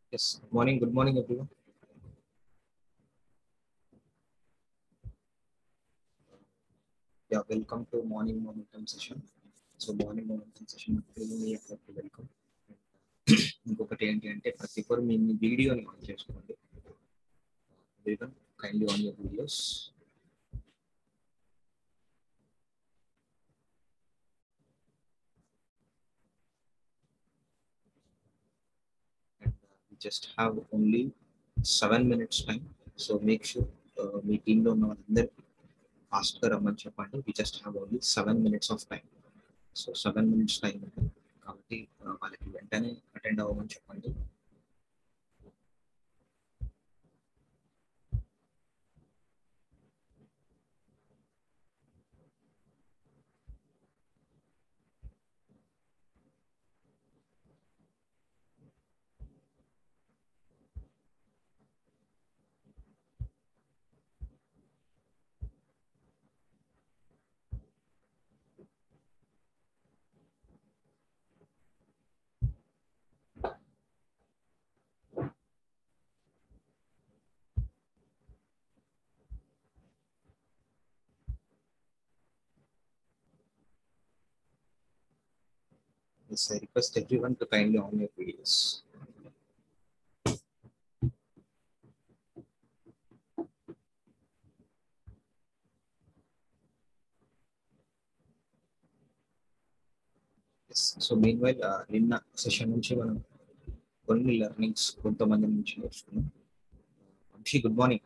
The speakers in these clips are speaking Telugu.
Yes. Good morning. Good morning, everyone. Yeah, welcome to morning momentum session. So morning momentum session మీ అందరికీ వెల్కమ్ ఇంకొకటి ఏంటి అంటే ప్రతి ఒక్కరు మీ మీ వీడియోని ఆన్ చేసుకోండి everyone kindly on your videos and uh, we just have only seven minutes time so make sure uh, మీ టీంలో ఉన్న వాళ్ళందరికీ ఫాస్ట్గా రమ్మని చెప్పండి we just have only seven minutes of time so seven minutes time ఉంది కాబట్టి uh, వాళ్ళకి వెంటనే అటెండ్ అవ్వమని చెప్పండి Yes, I request everyone to kindly on your videos. Yes. So meanwhile, uh, నిన్న సెషన్ నుంచి మనం కొన్ని లెర్నింగ్స్ కొంతమంది నుంచి నేర్చుకున్నాం Vamshi good morning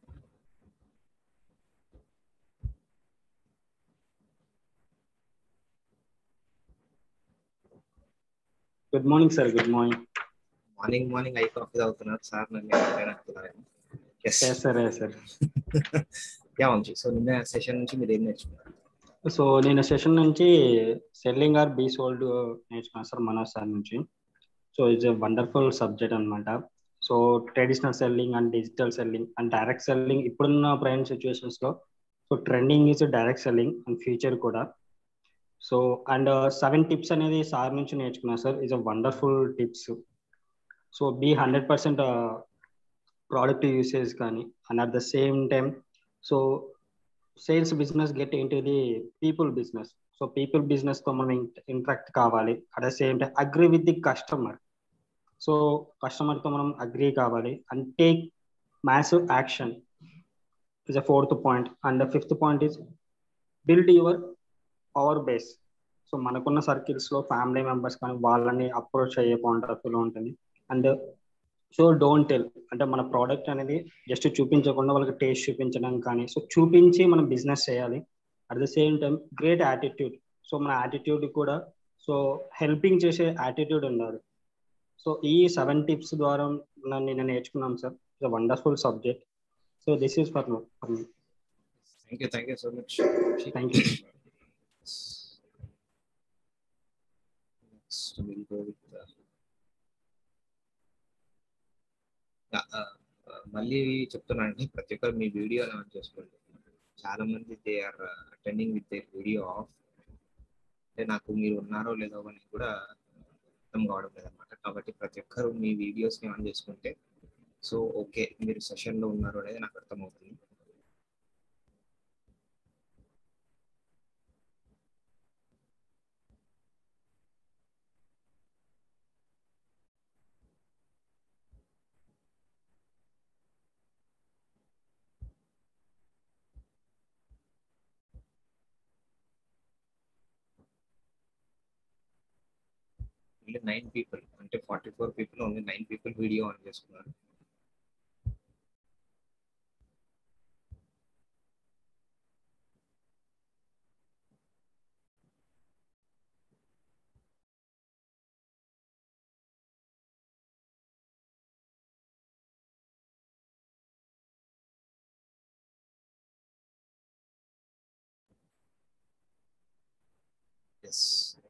good morning sir good morning morning morning I coffee తాగుతున్నారు సార్ నన్ను అనుకున్నారేమో yes sir sir yeah Vamshi so నిన్న సెషన్ నుంచి మీరు ఏం నేర్చుకున్నారు సో నేను సెషన్ నుంచి సెల్లింగ్ ఆర్ బీ సోల్డ్ నేర్చుకున్నాను సార్ మనోజ్ సార్ నుంచి so it's a wonderful subject అనమాట so traditional selling and digital selling and direct selling ఇప్పుడున్న ప్రజెంట్ సిచ్యువేషన్స్ లో so trending is direct selling and future కూడా సో అండ్ సెవెన్ టిప్స్ అనేది సార్ నుంచి నేర్చుకున్నాను sir is a wonderful tips so be hundred percent product usage కానీ and at the same time so sales business get into the people business so people business తో మనం ఇంట్రాక్ట్ కావాలి at the same time agree with the customer so customer తో మనం అగ్రి కావాలి and take massive action is a fourth point and fifth point is build your power base so మనకున్న సర్కిల్స్ లో ఫ్యామిలీ మెంబర్స్ కానీ వాళ్ళని అప్రోచ్ అయ్యే పాయింట్ ఆఫ్ వ్యూలో ఉంటుంది అండ్ సో డోంట్ టెల్ అంటే మన ప్రోడక్ట్ అనేది జస్ట్ చూపించకుండా వాళ్ళకి టేస్ట్ చూపించడం కానీ సో చూపించి మనం బిజినెస్ చేయాలి at the same time great attitude so మన యాటిట్యూడ్ కూడా సో హెల్పింగ్ చేసే యాటిట్యూడ్ ఉండాలి సో ఈ సెవెన్ టిప్స్ ద్వారా నేను నేర్చుకున్నాను sir it's wonderful subject so this is for for me thank you thank you so much thank you Next, we'll go with the Yeah, uh, uh, మళ్ళీ చెప్తున్నానండి ప్రతి ఒక్కరు మీ వీడియో ఆన్ చేసుకోండి చాలా మంది they are attending with their video off అంటే నాకు మీరు ఉన్నారో లేదో అని కూడా అర్థం కావడం లేదన్నమాట కాబట్టి ప్రతి ఒక్కరు మీ వీడియోస్ని ఆన్ చేసుకుంటే సో ఓకే మీరు సెషన్లో ఉన్నారో అనేది నాకు అర్థమవుతుంది ఓన్లీ నైన్ పీపుల్ అంటే forty four people only nine people video on చేసుకున్నారు yes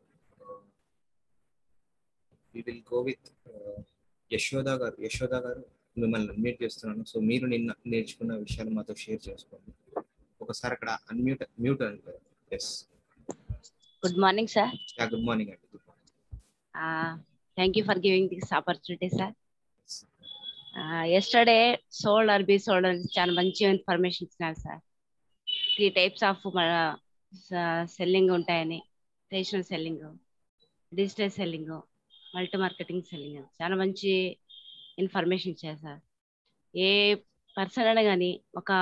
we will go with Yashoda garu Yashoda గారు మిమ్మల్ని అన్మ్యూట్ చేస్తున్నాను సో మీరు నిన్న నేర్చుకున్న విషయాలు మాతో షేర్ చేసుకోండి ఒకసారి అక్కడ అన్మ్యూట్ మ్యూట్ అంటే yes Good morning, sir. Good morning అండి good morning Uh, thank you for giving this opportunity, sir. Yesterday sold or be sold అని చాలా మంచి ఇన్ఫర్మేషన్ ఇచ్చినారు సార్ త్రీ టైప్స్ ఆఫ్ మన సెల్లింగ్ ఉంటాయని traditional selling digital selling multi marketing selling చాలా మంచి ఇన్ఫర్మేషన్ ఇచ్చారు సార్ ఏ పర్సన్ అయినా కానీ ఒక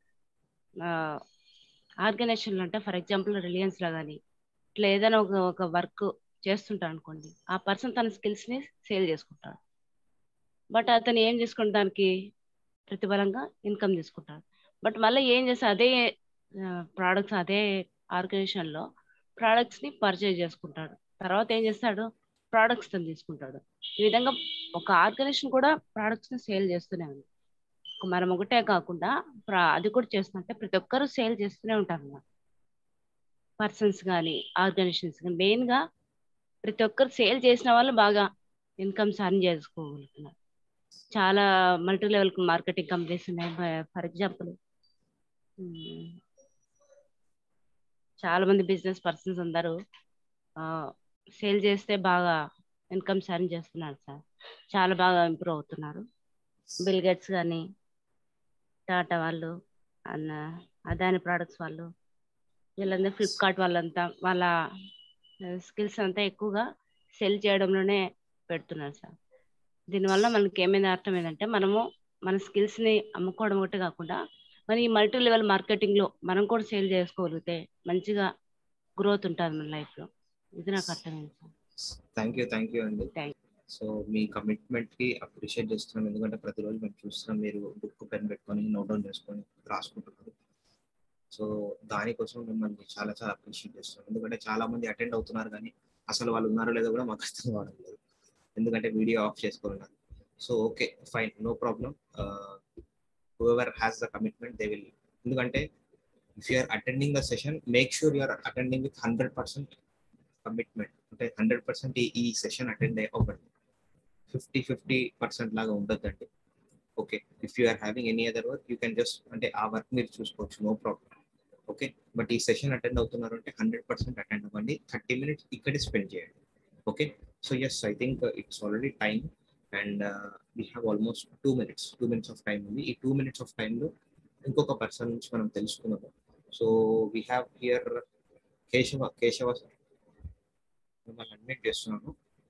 ఆర్గనైజేషన్లో అంటే ఫర్ ఎగ్జాంపుల్ రిలయన్స్లో కానీ ఇట్లా ఏదైనా ఒక ఒక వర్క్ చేస్తుంటాడు అనుకోండి ఆ పర్సన్ తన స్కిల్స్ని సేల్ చేసుకుంటాడు బట్ అతను ఏం చేసుకుంటే దానికి ప్రతిఫలంగా ఇన్కమ్ తీసుకుంటాడు బట్ మళ్ళీ ఏం చేస్తే అదే ప్రోడక్ట్స్ అదే ఆర్గనైజేషన్లో ప్రోడక్ట్స్ని పర్చేజ్ చేసుకుంటాడు తర్వాత ఏం చేస్తాడు ప్రోడక్ట్స్ తను తీసుకుంటాడు ఈ విధంగా ఒక ఆర్గనైజేషన్ కూడా ప్రోడక్ట్స్ని సేల్ చేస్తూనే ఉంది మనం ఒకటే కాకుండా అది కూడా చేస్తుంటే ప్రతి ఒక్కరు సేల్ చేస్తూనే ఉంటారు అన్నమాట పర్సన్స్ కానీ ఆర్గనైజేషన్స్ కానీ మెయిన్గా ప్రతి ఒక్కరు సేల్ చేసిన వాళ్ళు బాగా ఇన్కమ్స్ అర్న్ చేసుకోగలుగుతున్నారు చాలా మల్టీ లెవెల్ మార్కెటింగ్ కంపెనీస్ ఉన్నాయి ఫర్ ఎగ్జాంపుల్ చాలా మంది బిజినెస్ పర్సన్స్ అందరూ సేల్ చేస్తే బాగా ఇన్కమ్స్ అర్న్ చేస్తున్నారు సార్ చాలా బాగా ఇంప్రూవ్ అవుతున్నారు బిల్ గేట్స్ కానీ టాటా వాళ్ళు అన్న అదాని ప్రోడక్ట్స్ వాళ్ళు వీళ్ళందరూ ఫ్లిప్కార్ట్ వాళ్ళంతా వాళ్ళ స్కిల్స్ అంతా ఎక్కువగా సెల్ చేయడంలోనే పెడుతున్నారు సార్ దీనివల్ల మనకి ఏమైనా అర్థం ఏంటంటే మనము మన స్కిల్స్ని అమ్ముకోవడం ఒకటి కాకుండా మన ఈ మల్టీ లెవెల్ మార్కెటింగ్లో మనం కూడా సేల్ చేసుకోగలిగితే మంచిగా గ్రోత్ ఉంటుంది మన లైఫ్లో ఇది నాకు అర్థమైంది sir thank you thank you అండి Thank సో మీ కమిట్మెంట్ కి అప్రిషియేట్ చేస్తున్నాం ఎందుకంటే ప్రతిరోజు మేము చూస్తున్నాం మీరు బుక్ పెన్ పెట్టుకొని నోట్ డౌన్ చేసుకొని రాసుకుంటున్నారు సో దానికోసం మిమ్మల్ని చాలా చాలా అప్రిషియేట్ చేస్తున్నాం ఎందుకంటే చాలా మంది అటెండ్ అవుతున్నారు కానీ అసలు వాళ్ళు ఉన్నారో లేదో కూడా మాకు అర్థం కావడం లేదు ఎందుకంటే వీడియో ఆఫ్ చేసుకున్నారు so okay fine no problem whoever has the commitment they will ఎందుకంటే if you're attending the session make sure you're attending with hundred percent commitment అంటే హండ్రెడ్ పర్సెంట్ ఈ సెషన్ అటెండ్ అవ్వండి ఫిఫ్టీ ఫిఫ్టీ పర్సెంట్ లాగా ఉండొద్దండి okay if you are having any other work you can just అంటే ఆ వర్క్ మీరు చూసుకోవచ్చు నో ప్రాబ్లం ఓకే బట్ ఈ సెషన్ అటెండ్ అవుతున్నారు అంటే హండ్రెడ్ పర్సెంట్ అటెండ్ అవ్వండి థర్టీ మినిట్స్ ఇక్కడే స్పెండ్ చేయండి okay so yes I think it's already time and we have almost two minutes two minutes of time ఉంది ఈ టూ మినిట్స్ ఆఫ్ టైంలో ఇంకొక పర్సన్ నుంచి మనం తెలుసుకున్నాము so we have here Keshava Keshava sir మిమ్మల్ని అడ్మిట్ చేస్తున్నాను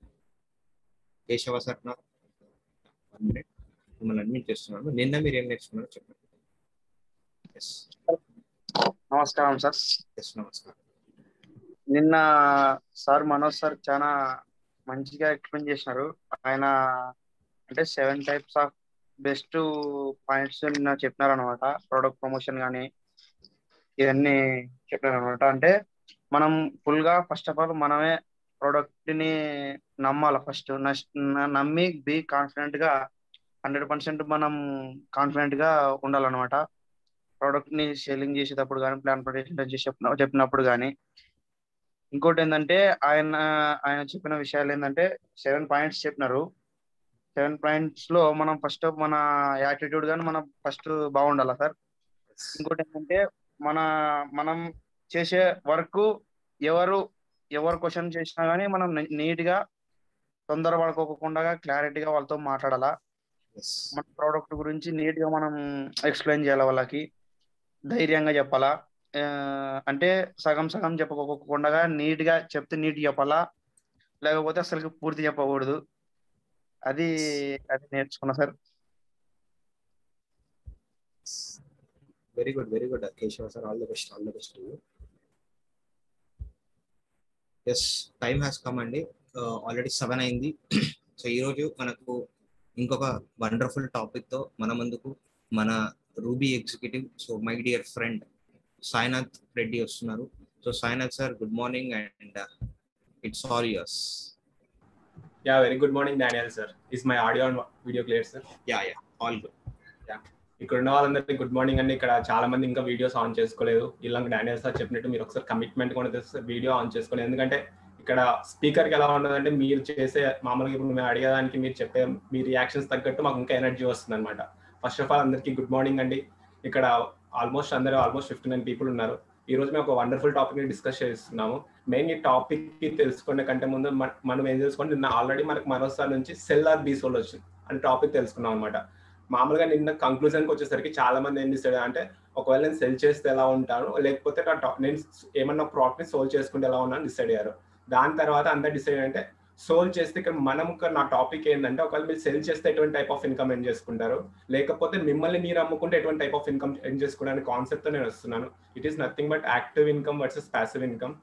కేశవ సార్ నా వన్ మినిట్ మిమ్మల్ని అడ్మిట్ చేస్తున్నాను నిన్న మీరు ఏం నేర్చుకున్నారో చెప్పండి ఎస్ నమస్కారం సార్ ఎస్ నమస్కారం నిన్న సార్ మనోజ్ సార్ చాలా మంచిగా ఎక్స్ప్లెయిన్ చేసినారు ఆయన అంటే seven types of best points నిన్న చెప్పినారు అనమాట ప్రోడక్ట్ ప్రమోషన్ కానీ ఇవన్నీ చెప్పినారు అనమాట అంటే మనం ఫుల్ గా ఫస్ట్ ఆఫ్ ఆల్ మనమే ప్రోడక్ట్ ని నమ్మాలి ఫస్ట్ నమ్మి బి కాన్ఫిడెంట్ గా హండ్రెడ్ పర్సెంట్ మనం కాన్ఫిడెంట్ గా ఉండాలన్నమాట ప్రోడక్ట్ ని సేలింగ్ చేసేటప్పుడు కానీ ప్లాన్ ప్రొటెక్షన్ చేసే చెప్పినప్పుడు కానీ ఇంకోటి ఏంటంటే ఆయన ఆయన చెప్పిన విషయాలు ఏంటంటే సెవెన్ పాయింట్స్ చెప్పినారు సెవెన్ పాయింట్స్ లో మనం ఫస్ట్ మన యాటిట్యూడ్ కానీ మనం ఫస్ట్ బాగుండాలి సార్ ఇంకోటి ఏంటంటే మన మనం చేసే వర్క్ ఎవరు ఎవరు క్వశ్చన్ చేసినా కానీ మనం నీట్ గా తొందర పడుకోకుండా క్లారిటీగా వాళ్ళతో మాట్లాడాలా ఎస్ మన ప్రోడక్ట్ గురించి నీట్ గా మనం ఎక్స్ప్లెయిన్ చేయాలి వాళ్ళకి ధైర్యంగా చెప్పాలా ఆ, అంటే సగం సగం చెప్పకోకుండా నీట్ గా చెప్తే నీట్ చెప్పాలా లేకపోతే అసలు పూర్తి చెప్పకూడదు అది అది నేర్చుకున్నా sir very good very good Keshava sir all the best all the best yes time has come అండి ఆల్రెడీ సెవెన్ అయింది సో ఈరోజు మనకు ఇంకొక వండర్ఫుల్ టాపిక్ తో మన ముందుకు మన ruby executive so my dear friend Sainath Reddy వస్తున్నారు so Sainath sir good morning and it's all yours Yeah, very good morning, Daniel, sir. Is my audio and video clear, sir? Yeah yeah all good ఇక్కడ ఉన్న వాళ్ళందరికీ గుడ్ మార్నింగ్ అండి ఇక్కడ చాలా మంది ఇంకా వీడియోస్ ఆన్ చేసుకోలేదు ఇలా డానియల్ సార్ చెప్పినట్టు మీరు ఒకసారి కమిట్మెంట్ కూడా తెస్తే వీడియో ఆన్ చేసుకోలేదు ఎందుకంటే ఇక్కడ స్పీకర్ కి ఎలా ఉండదంటే మీరు చేసే మామూలుగా ఇప్పుడు మేము అడిగేదానికి మీరు చెప్పే మీ రియాక్షన్స్ తగ్గట్టు మాకు ఇంకా ఎనర్జీ వస్తుంది అనమాట ఫస్ట్ ఆఫ్ ఆల్ అందరికీ గుడ్ మార్నింగ్ అండి ఇక్కడ ఆల్మోస్ట్ అందరూ ఆల్మోస్ట్ ఫిఫ్టీ నైన్ పీపుల్ ఉన్నారు ఈ రోజు మేము ఒక వండర్ఫుల్ టాపిక్ ని డిస్కస్ చేస్తున్నాము మెయిన్ ఈ టాపిక్ కి తెలుసుకునే కంటే ముందు మన- మనం ఏం తెలుసుకోండి నిన్న ఆల్రెడీ మనకు మరోసారి నుంచి సెల్ ఆర్ బీ సోల్ వచ్చింది అని టాపిక్ తెలుసుకున్నాం అనమాట మామూలుగా నిన్న కంక్లూజన్కి వచ్చేసరికి చాలా మంది ఏం డిసైడ్ అంటే ఒకవేళ నేను సెల్ చేస్తే ఎలా ఉంటాను లేకపోతే నా టాప్ నేను ఏమన్నా ప్రోడక్ట్ ని సోల్ చేసుకుంటే ఎలా ఉన్నాను డిసైడ్ అయ్యారు దాని తర్వాత అంతా డిసైడ్ అంటే సోల్ చేస్తే ఇక్కడ మనం నా టాపిక్ ఏంటంటే ఒకవేళ మీరు సెల్ చేస్తే ఎటువంటి టైప్ ఆఫ్ ఇన్కమ్ ఏం చేసుకుంటారు లేకపోతే మిమ్మల్ని మీరు అమ్ముకుంటే ఎటువంటి టైప్ ఆఫ్ ఇన్కమ్ ఏం చేసుకునే కాన్సెప్ట్ తో నేను వస్తున్నాను it is nothing but active income versus passive income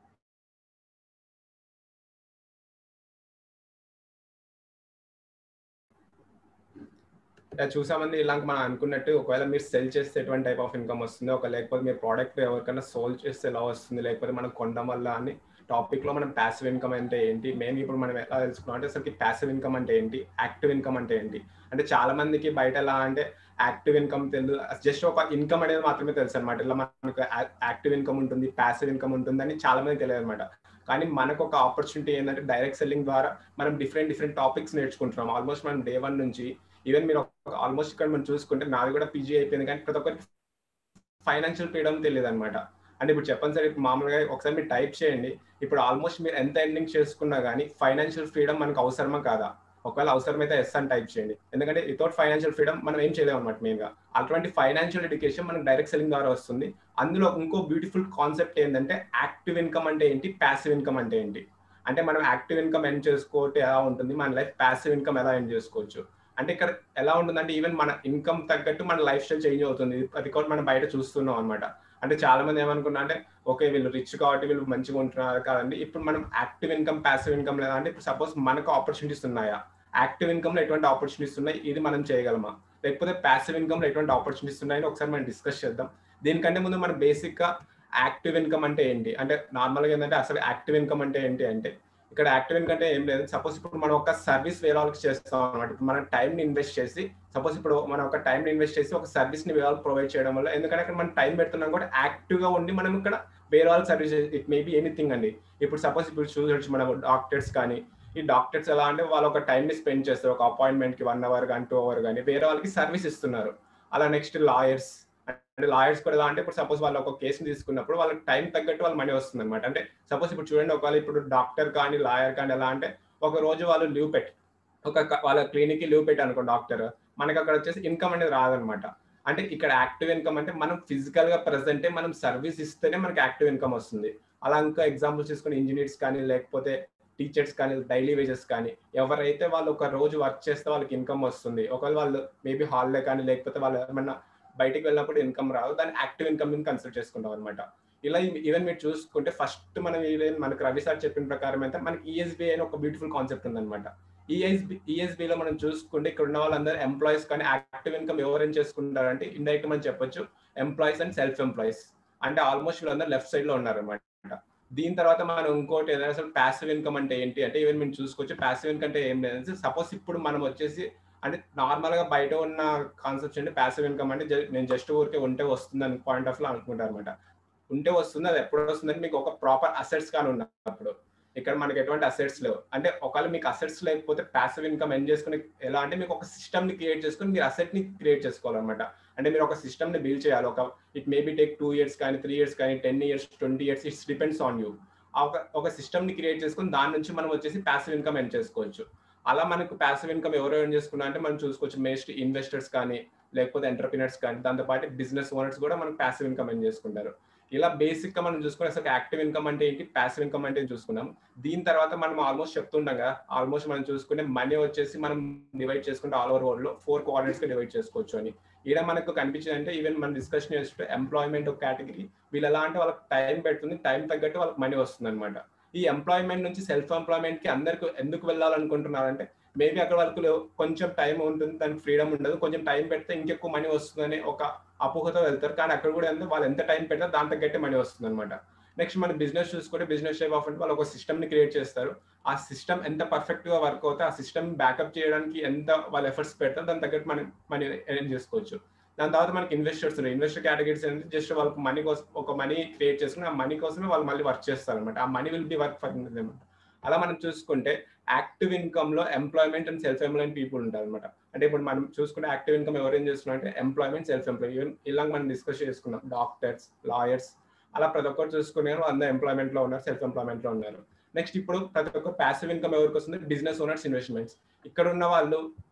చూసామంది ఇలాంటి మనం అనుకున్నట్టు ఒకవేళ మీరు సెల్ చేస్తే ఎటువంటి టైప్ ఆఫ్ ఇన్కమ్ వస్తుంది ఒక లేకపోతే మీరు ప్రోడక్ట్ ఎవరికైనా సోల్ చేస్తే ఎలా వస్తుంది లేకపోతే మనం కొనడం వల్ల అని టాపిక్ లో మనం ప్యాసివ్ ఇన్కమ్ అంటే ఏంటి మెయిన్ ఇప్పుడు మనం ఎలా తెలుసుకున్నాం అంటే అసలు ప్యాసివ్ ఇన్కమ్ అంటే ఏంటి యాక్టివ్ ఇన్కమ్ అంటే ఏంటి అంటే చాలా మందికి బయట ఎలా అంటే యాక్టివ్ ఇన్కమ్ తెలుసు జస్ట్ ఒక ఇన్కమ్ అనేది మాత్రమే తెలుసు అనమాట ఇలా మనకు యాక్టివ్ ఇన్కమ్ ఉంటుంది ప్యాసివ్ ఇన్కమ్ ఉంటుంది అని చాలా మంది తెలియదు అనమాట కానీ మనకు ఒక ఆపర్చునిటీ ఏంటంటే డైరెక్ట్ సెల్లింగ్ ద్వారా మనం డిఫరెంట్ డిఫరెంట్ టాపిక్స్ నేర్చుకుంటున్నాం ఆల్మోస్ట్ మనం డే వన్ నుంచి ఈవెన్ మీరు ఆల్మోస్ట్ ఇక్కడ మనం చూసుకుంటే నాది కూడా పీజీ అయిపోయింది కానీ ప్రతి ఒక్కరికి ఫైనాన్షియల్ ఫ్రీడమ్ తెలియదు అనమాట అంటే ఇప్పుడు చెప్పండి సార్ ఇప్పుడు మామూలుగా ఒకసారి మీరు టైప్ చేయండి ఇప్పుడు ఆల్మోస్ట్ మీరు ఎంత ఎండింగ్ చేసుకున్నా కానీ ఫైనాన్షియల్ ఫ్రీడమ్ మనకు అవసరమా కాదా ఒకవేళ అవసరమైతే ఎస్ అని టైప్ చేయండి ఎందుకంటే వితౌట్ ఫైనాన్షియల్ ఫ్రీడమ్ మనం ఏం చేయలేము అనమాట మెయిన్గా అటువంటి ఫైనాన్షియల్ ఎడ్యుకేషన్ మనకు డైరెక్ట్ సెల్లింగ్ ద్వారా వస్తుంది అందులో ఇంకో బ్యూటిఫుల్ కాన్సెప్ట్ ఏంటంటే యాక్టివ్ ఇన్కమ్ అంటే ఏంటి ప్యాసివ్ ఇన్కమ్ అంటే ఏంటి అంటే మనం యాక్టివ్ ఇన్కమ్ ఎండ్ చేసుకోవటం ఎలా ఉంటుంది మన లైఫ్ ప్యాసివ్ ఇన్కమ్ ఎలా ఎండ్ చేసుకోవచ్చు అంటే ఇక్కడ ఎలా ఉంటుందంటే ఈవెన్ మన ఇన్కమ్ తగ్గట్టు మన లైఫ్ స్టైల్ చేంజ్ అవుతుంది అది కూడా మనం బయట చూస్తున్నాం అనమాట అంటే చాలా మంది ఏమనుకున్నా అంటే ఓకే వీళ్ళు రిచ్ కాబట్టి వీళ్ళు మంచిగా ఉంటున్నారు కాదండి ఇప్పుడు మనం యాక్టివ్ ఇన్కమ్ ప్యాసివ్ ఇన్కమ్ లేదా అంటే ఇప్పుడు సపోజ్ మనకు ఆపర్చునిటీస్ ఉన్నాయా యాక్టివ్ ఇన్కమ్ లో ఎటువంటి ఆపర్చునిటీస్ ఉన్నాయి ఇది మనం చేయగలమా లేకపోతే ప్యాసివ్ ఇన్కమ్ లో ఎటువంటి ఆపర్చునిటీస్ ఉన్నాయని ఒకసారి మనం డిస్కస్ చేద్దాం దీనికంటే ముందు మనం బేసిక్ గా యాక్టివ్ ఇన్కమ్ అంటే ఏంటి అంటే నార్మల్గా ఏంటంటే అసలు యాక్టివ్ ఇన్కమ్ అంటే ఏంటి అంటే ఇక్కడ యాక్టివ్ ఇన్కమ్ అంటే ఏం లేదు సపోజ్ ఇప్పుడు మనం ఒక సర్వీస్ వేరే వాళ్ళకి చేస్తాం అనమాట ఇప్పుడు మనం టైం ని ఇన్వెస్ట్ చేసి సపోజ్ ఇప్పుడు మనం ఒక టైం ని ఇన్వెస్ట్ చేసి ఒక సర్వీస్ ని వేరే వాళ్ళకి ప్రొవైడ్ చేయడం వల్ల ఎందుకంటే అక్కడ మనం టైం పెడుతున్నాం కూడా యాక్టివ్ గా ఉండి మనం ఇక్కడ వేరే వాళ్ళకి service it may be anything అండి ఇప్పుడు సపోజ్ ఇప్పుడు చూడొచ్చు మనం డాక్టర్స్ కానీ ఈ డాక్టర్స్ ఎలా అంటే వాళ్ళు ఒక టైం ని స్పెండ్ చేస్తారు ఒక అపాయింట్మెంట్ కి వన్ అవర్ కానీ టూ అవర్ కానీ వేరే వాళ్ళకి సర్వీస్ ఇస్తున్నారు అలా నెక్స్ట్ లాయర్స్ అంటే లాయర్స్ కూడా ఎలా అంటే ఇప్పుడు సపోజ్ వాళ్ళు ఒక కేసుని తీసుకున్నప్పుడు వాళ్ళకి టైం తగ్గట్టు వాళ్ళ మనీ వస్తుంది అనమాట అంటే సపోజ్ ఇప్పుడు చూడండి ఒకవేళ ఇప్పుడు డాక్టర్ కానీ లాయర్ కానీ ఎలా అంటే ఒక రోజు వాళ్ళు లీవ్ పెట్టి ఒక వాళ్ళ క్లినిక్ లీవ్ పెట్టి అనుకో డాక్టర్ మనకి అక్కడ వచ్చేసి ఇన్కమ్ అనేది రాదనమాట అంటే ఇక్కడ యాక్టివ్ ఇన్కమ్ అంటే మనం ఫిజికల్ గా ప్రెసెంటే మనం సర్వీస్ ఇస్తేనే మనకి యాక్టివ్ ఇన్కమ్ వస్తుంది అలా ఇంకా ఎగ్జాంపుల్స్ తీసుకుని ఇంజనీర్స్ కానీ లేకపోతే టీచర్స్ కానీ డైలీ వేజెస్ కానీ ఎవరైతే వాళ్ళు ఒక రోజు వర్క్ చేస్తే వాళ్ళకి ఇన్కమ్ వస్తుంది ఒకవేళ వాళ్ళు మేబీ హాలిడే కానీ లేకపోతే వాళ్ళు ఏమన్నా బయటికి వెళ్ళినప్పుడు ఇన్కమ్ రాదు దాన్ని యాక్టివ్ ఇన్కమ్ కన్సిడర్ చేసుకుంటాం అనమాట ఇలా ఈవెన్ మీరు చూసుకుంటే ఫస్ట్ మనం ఈవెన్ మనకు రవి సార్ చెప్పిన ప్రకారం అయితే మనకి ఈఎస్బి అని ఒక బ్యూటిఫుల్ కాన్సెప్ట్ ఉందన్నమాట ఈఎస్బి ఈఎస్బిలో మనం చూసుకుంటే ఇక్కడ ఉన్న వాళ్ళందరూ ఎంప్లాయీస్ కానీ యాక్టివ్ ఇన్కమ్ ఎవరేం చేసుకుంటారంటే ఇండైరెక్ట్ మనం చెప్పొచ్చు ఎంప్లాయీస్ అండ్ సెల్ఫ్ ఎంప్లాయీస్ అంటే ఆల్మోస్ట్ వీళ్ళందరూ లెఫ్ట్ సైడ్ లో ఉన్నారు అనమాట దీని తర్వాత మనం ఇంకోటి ఏదైనా అసలు ప్యాసివ్ ఇన్కమ్ అంటే ఏంటి అంటే ఈవెన్ మేము చూసుకోవచ్చు ప్యాసివ్ ఇన్కమ్ అంటే ఏం లేదు సపోజ్ ఇప్పుడు మనం వచ్చేసి అంటే నార్మల్ గా బయట ఉన్న కాన్సెప్ట్స్ అంటే ప్యాసివ్ ఇన్కమ్ అంటే నేను జస్ట్ ఊరికే ఉంటే వస్తుంది అని పాయింట్ ఆఫ్ లో అనుకుంటారు అనమాట ఉంటే వస్తుంది అది ఎప్పుడు వస్తుందని మీకు ఒక ప్రాపర్ అసెట్స్ కానీ ఉన్నప్పుడు ఇక్కడ మనకి ఎటువంటి అసెట్స్ లేవు అంటే ఒకవేళ మీకు అసెట్స్ లేకపోతే ప్యాసివ్ ఇన్కమ్ ఎండ్ చేసుకుని ఎలా అంటే మీకు ఒక సిస్టమ్ ని క్రియేట్ చేసుకుని మీరు అసెట్ ని క్రియేట్ చేసుకోవాలన్నమాట అంటే మీరు ఒక సిస్టమ్ ని బిల్డ్ చేయాలి ఒక it maybe take two years కానీ త్రీ ఇయర్స్ కానీ ten years twenty years it's depends on you ఒక ఒక సిస్టమ్ ని క్రియేట్ చేసుకుని దాని నుంచి మనం వచ్చేసి ప్యాసివ్ ఇన్కమ్ ఎండ్ చేసుకోవచ్చు అలా మనకు ప్యాసివ్ ఇన్కమ్ ఎవరు ఎర్న్ చేసుకున్నా అంటే మనం చూసుకోవచ్చు మేస్ట్ ఇన్వెస్టర్స్ కానీ లేకపోతే ఎంటర్ప్రినర్స్ కానీ దాంతోపాటు బిజినెస్ ఓనర్స్ కూడా మనకు ప్యాసివ్ ఇన్కమ్ ఎర్న్ చేసుకుంటారు ఇలా బేసిక్ గా మనం చూసుకునే అసలు యాక్టివ్ ఇన్కమ్ అంటే ఏంటి ప్యాసివ్ ఇన్కమ్ అంటే చూసుకున్నాం దీని తర్వాత మనం ఆల్మోస్ట్ చెప్తుంటాం కదా ఆల్మోస్ట్ మనం చూసుకునే మనీ వచ్చేసి మనం డివైడ్ చేసుకుంటే ఆల్ ఓవర్ వరల్డ్ లో ఫోర్ కోఆర్డినేట్స్ గా డివైడ్ చేసుకోవచ్చు అని ఇక్కడ మనకు కనిపించింది అంటే ఈవెన్ మనం డిస్కషన్ చేస్తే ఎంప్లాయ్మెంట్ ఒక కేటగిరీ వీళ్ళు ఎలా అంటే వాళ్ళకి టైం పెడుతుంది టైం తగ్గట్టు వాళ్ళకి మనీ వస్తుంది అనమాట ఈ ఎంప్లాయ్మెంట్ నుంచి సెల్ఫ్ ఎంప్లాయ్మెంట్ కి అందరికి ఎందుకు వెళ్ళాలనుకుంటున్నారంటే మేబీ అక్కడ వాళ్ళకు కొంచెం టైం ఉంటుంది దానికి ఫ్రీడమ్ ఉండదు కొంచెం టైం పెడితే ఇంకెక్కువ మనీ వస్తుందని ఒక అపోహతో వెళ్తారు కానీ అక్కడ కూడా ఎంత వాళ్ళు ఎంత టైం పెడితే దాంతో గట్టి మనీ వస్తుంది అనమాట నెక్స్ట్ మన బిజినెస్ చూసుకుంటే బిజినెస్ టైప్ ఆఫ్ అంటే వాళ్ళు ఒక సిస్టమ్ ని క్రియేట్ చేస్తారు ఆ సిస్టమ్ ఎంత పర్ఫెక్ట్ గా వర్క్ అవుతే ఆ సిస్టమ్ బ్యాకప్ చేయడానికి ఎంత వాళ్ళ ఎఫర్ట్స్ పెడతారు దాని తగ్గట్టు మనం మనీ అరేంజ్ చేసుకోవచ్చు దాని తర్వాత మనకి ఇన్వెస్టర్స్ ఉన్నాయి ఇన్వెస్టర్ కేటగిరీస్ ఏంటంటే జస్ట్ వాళ్ళకి మనీ కోసం ఒక మనీ క్రియేట్ చేసుకుని ఆ మనీ కోసమే వాళ్ళు మళ్ళీ వర్క్ చేస్తారు అనమాట ఆ money will be work for అనమాట అలా మనం చూసుకుంటే యాక్టివ్ ఇన్కమ్ లో employment and self employment people ఉంటారు అనమాట అంటే ఇప్పుడు మనం చూసుకుంటే యాక్టివ్ ఇన్కమ్ ఎవరు ఏం చేస్తున్నాం అంటే ఎంప్లాయ్మెంట్ సెల్ఫ్ ఎంప్లాయ్ ఈవెన్ ఇలా మనం డిస్కస్ చేసుకున్నాం డాక్టర్స్ లాయర్స్ అలా ప్రతి ఒక్కరు చూసుకున్నారు అందరూ ఎంప్లాయ్మెంట్ లో ఉన్నారు సెల్ఫ్ ఎంప్లాయ్మెంట్ లో ఉన్నారు నెక్స్ట్ ఇప్పుడు ప్రతి ఒక్క ప్యాసివ్ ఇన్కమ్ ఎవరికి వస్తుంది బిజినెస్ ఓనర్స్ ఇన్వెస్ట్మెంట్స్ ఇక్కడ ఉన్న వాళ్ళు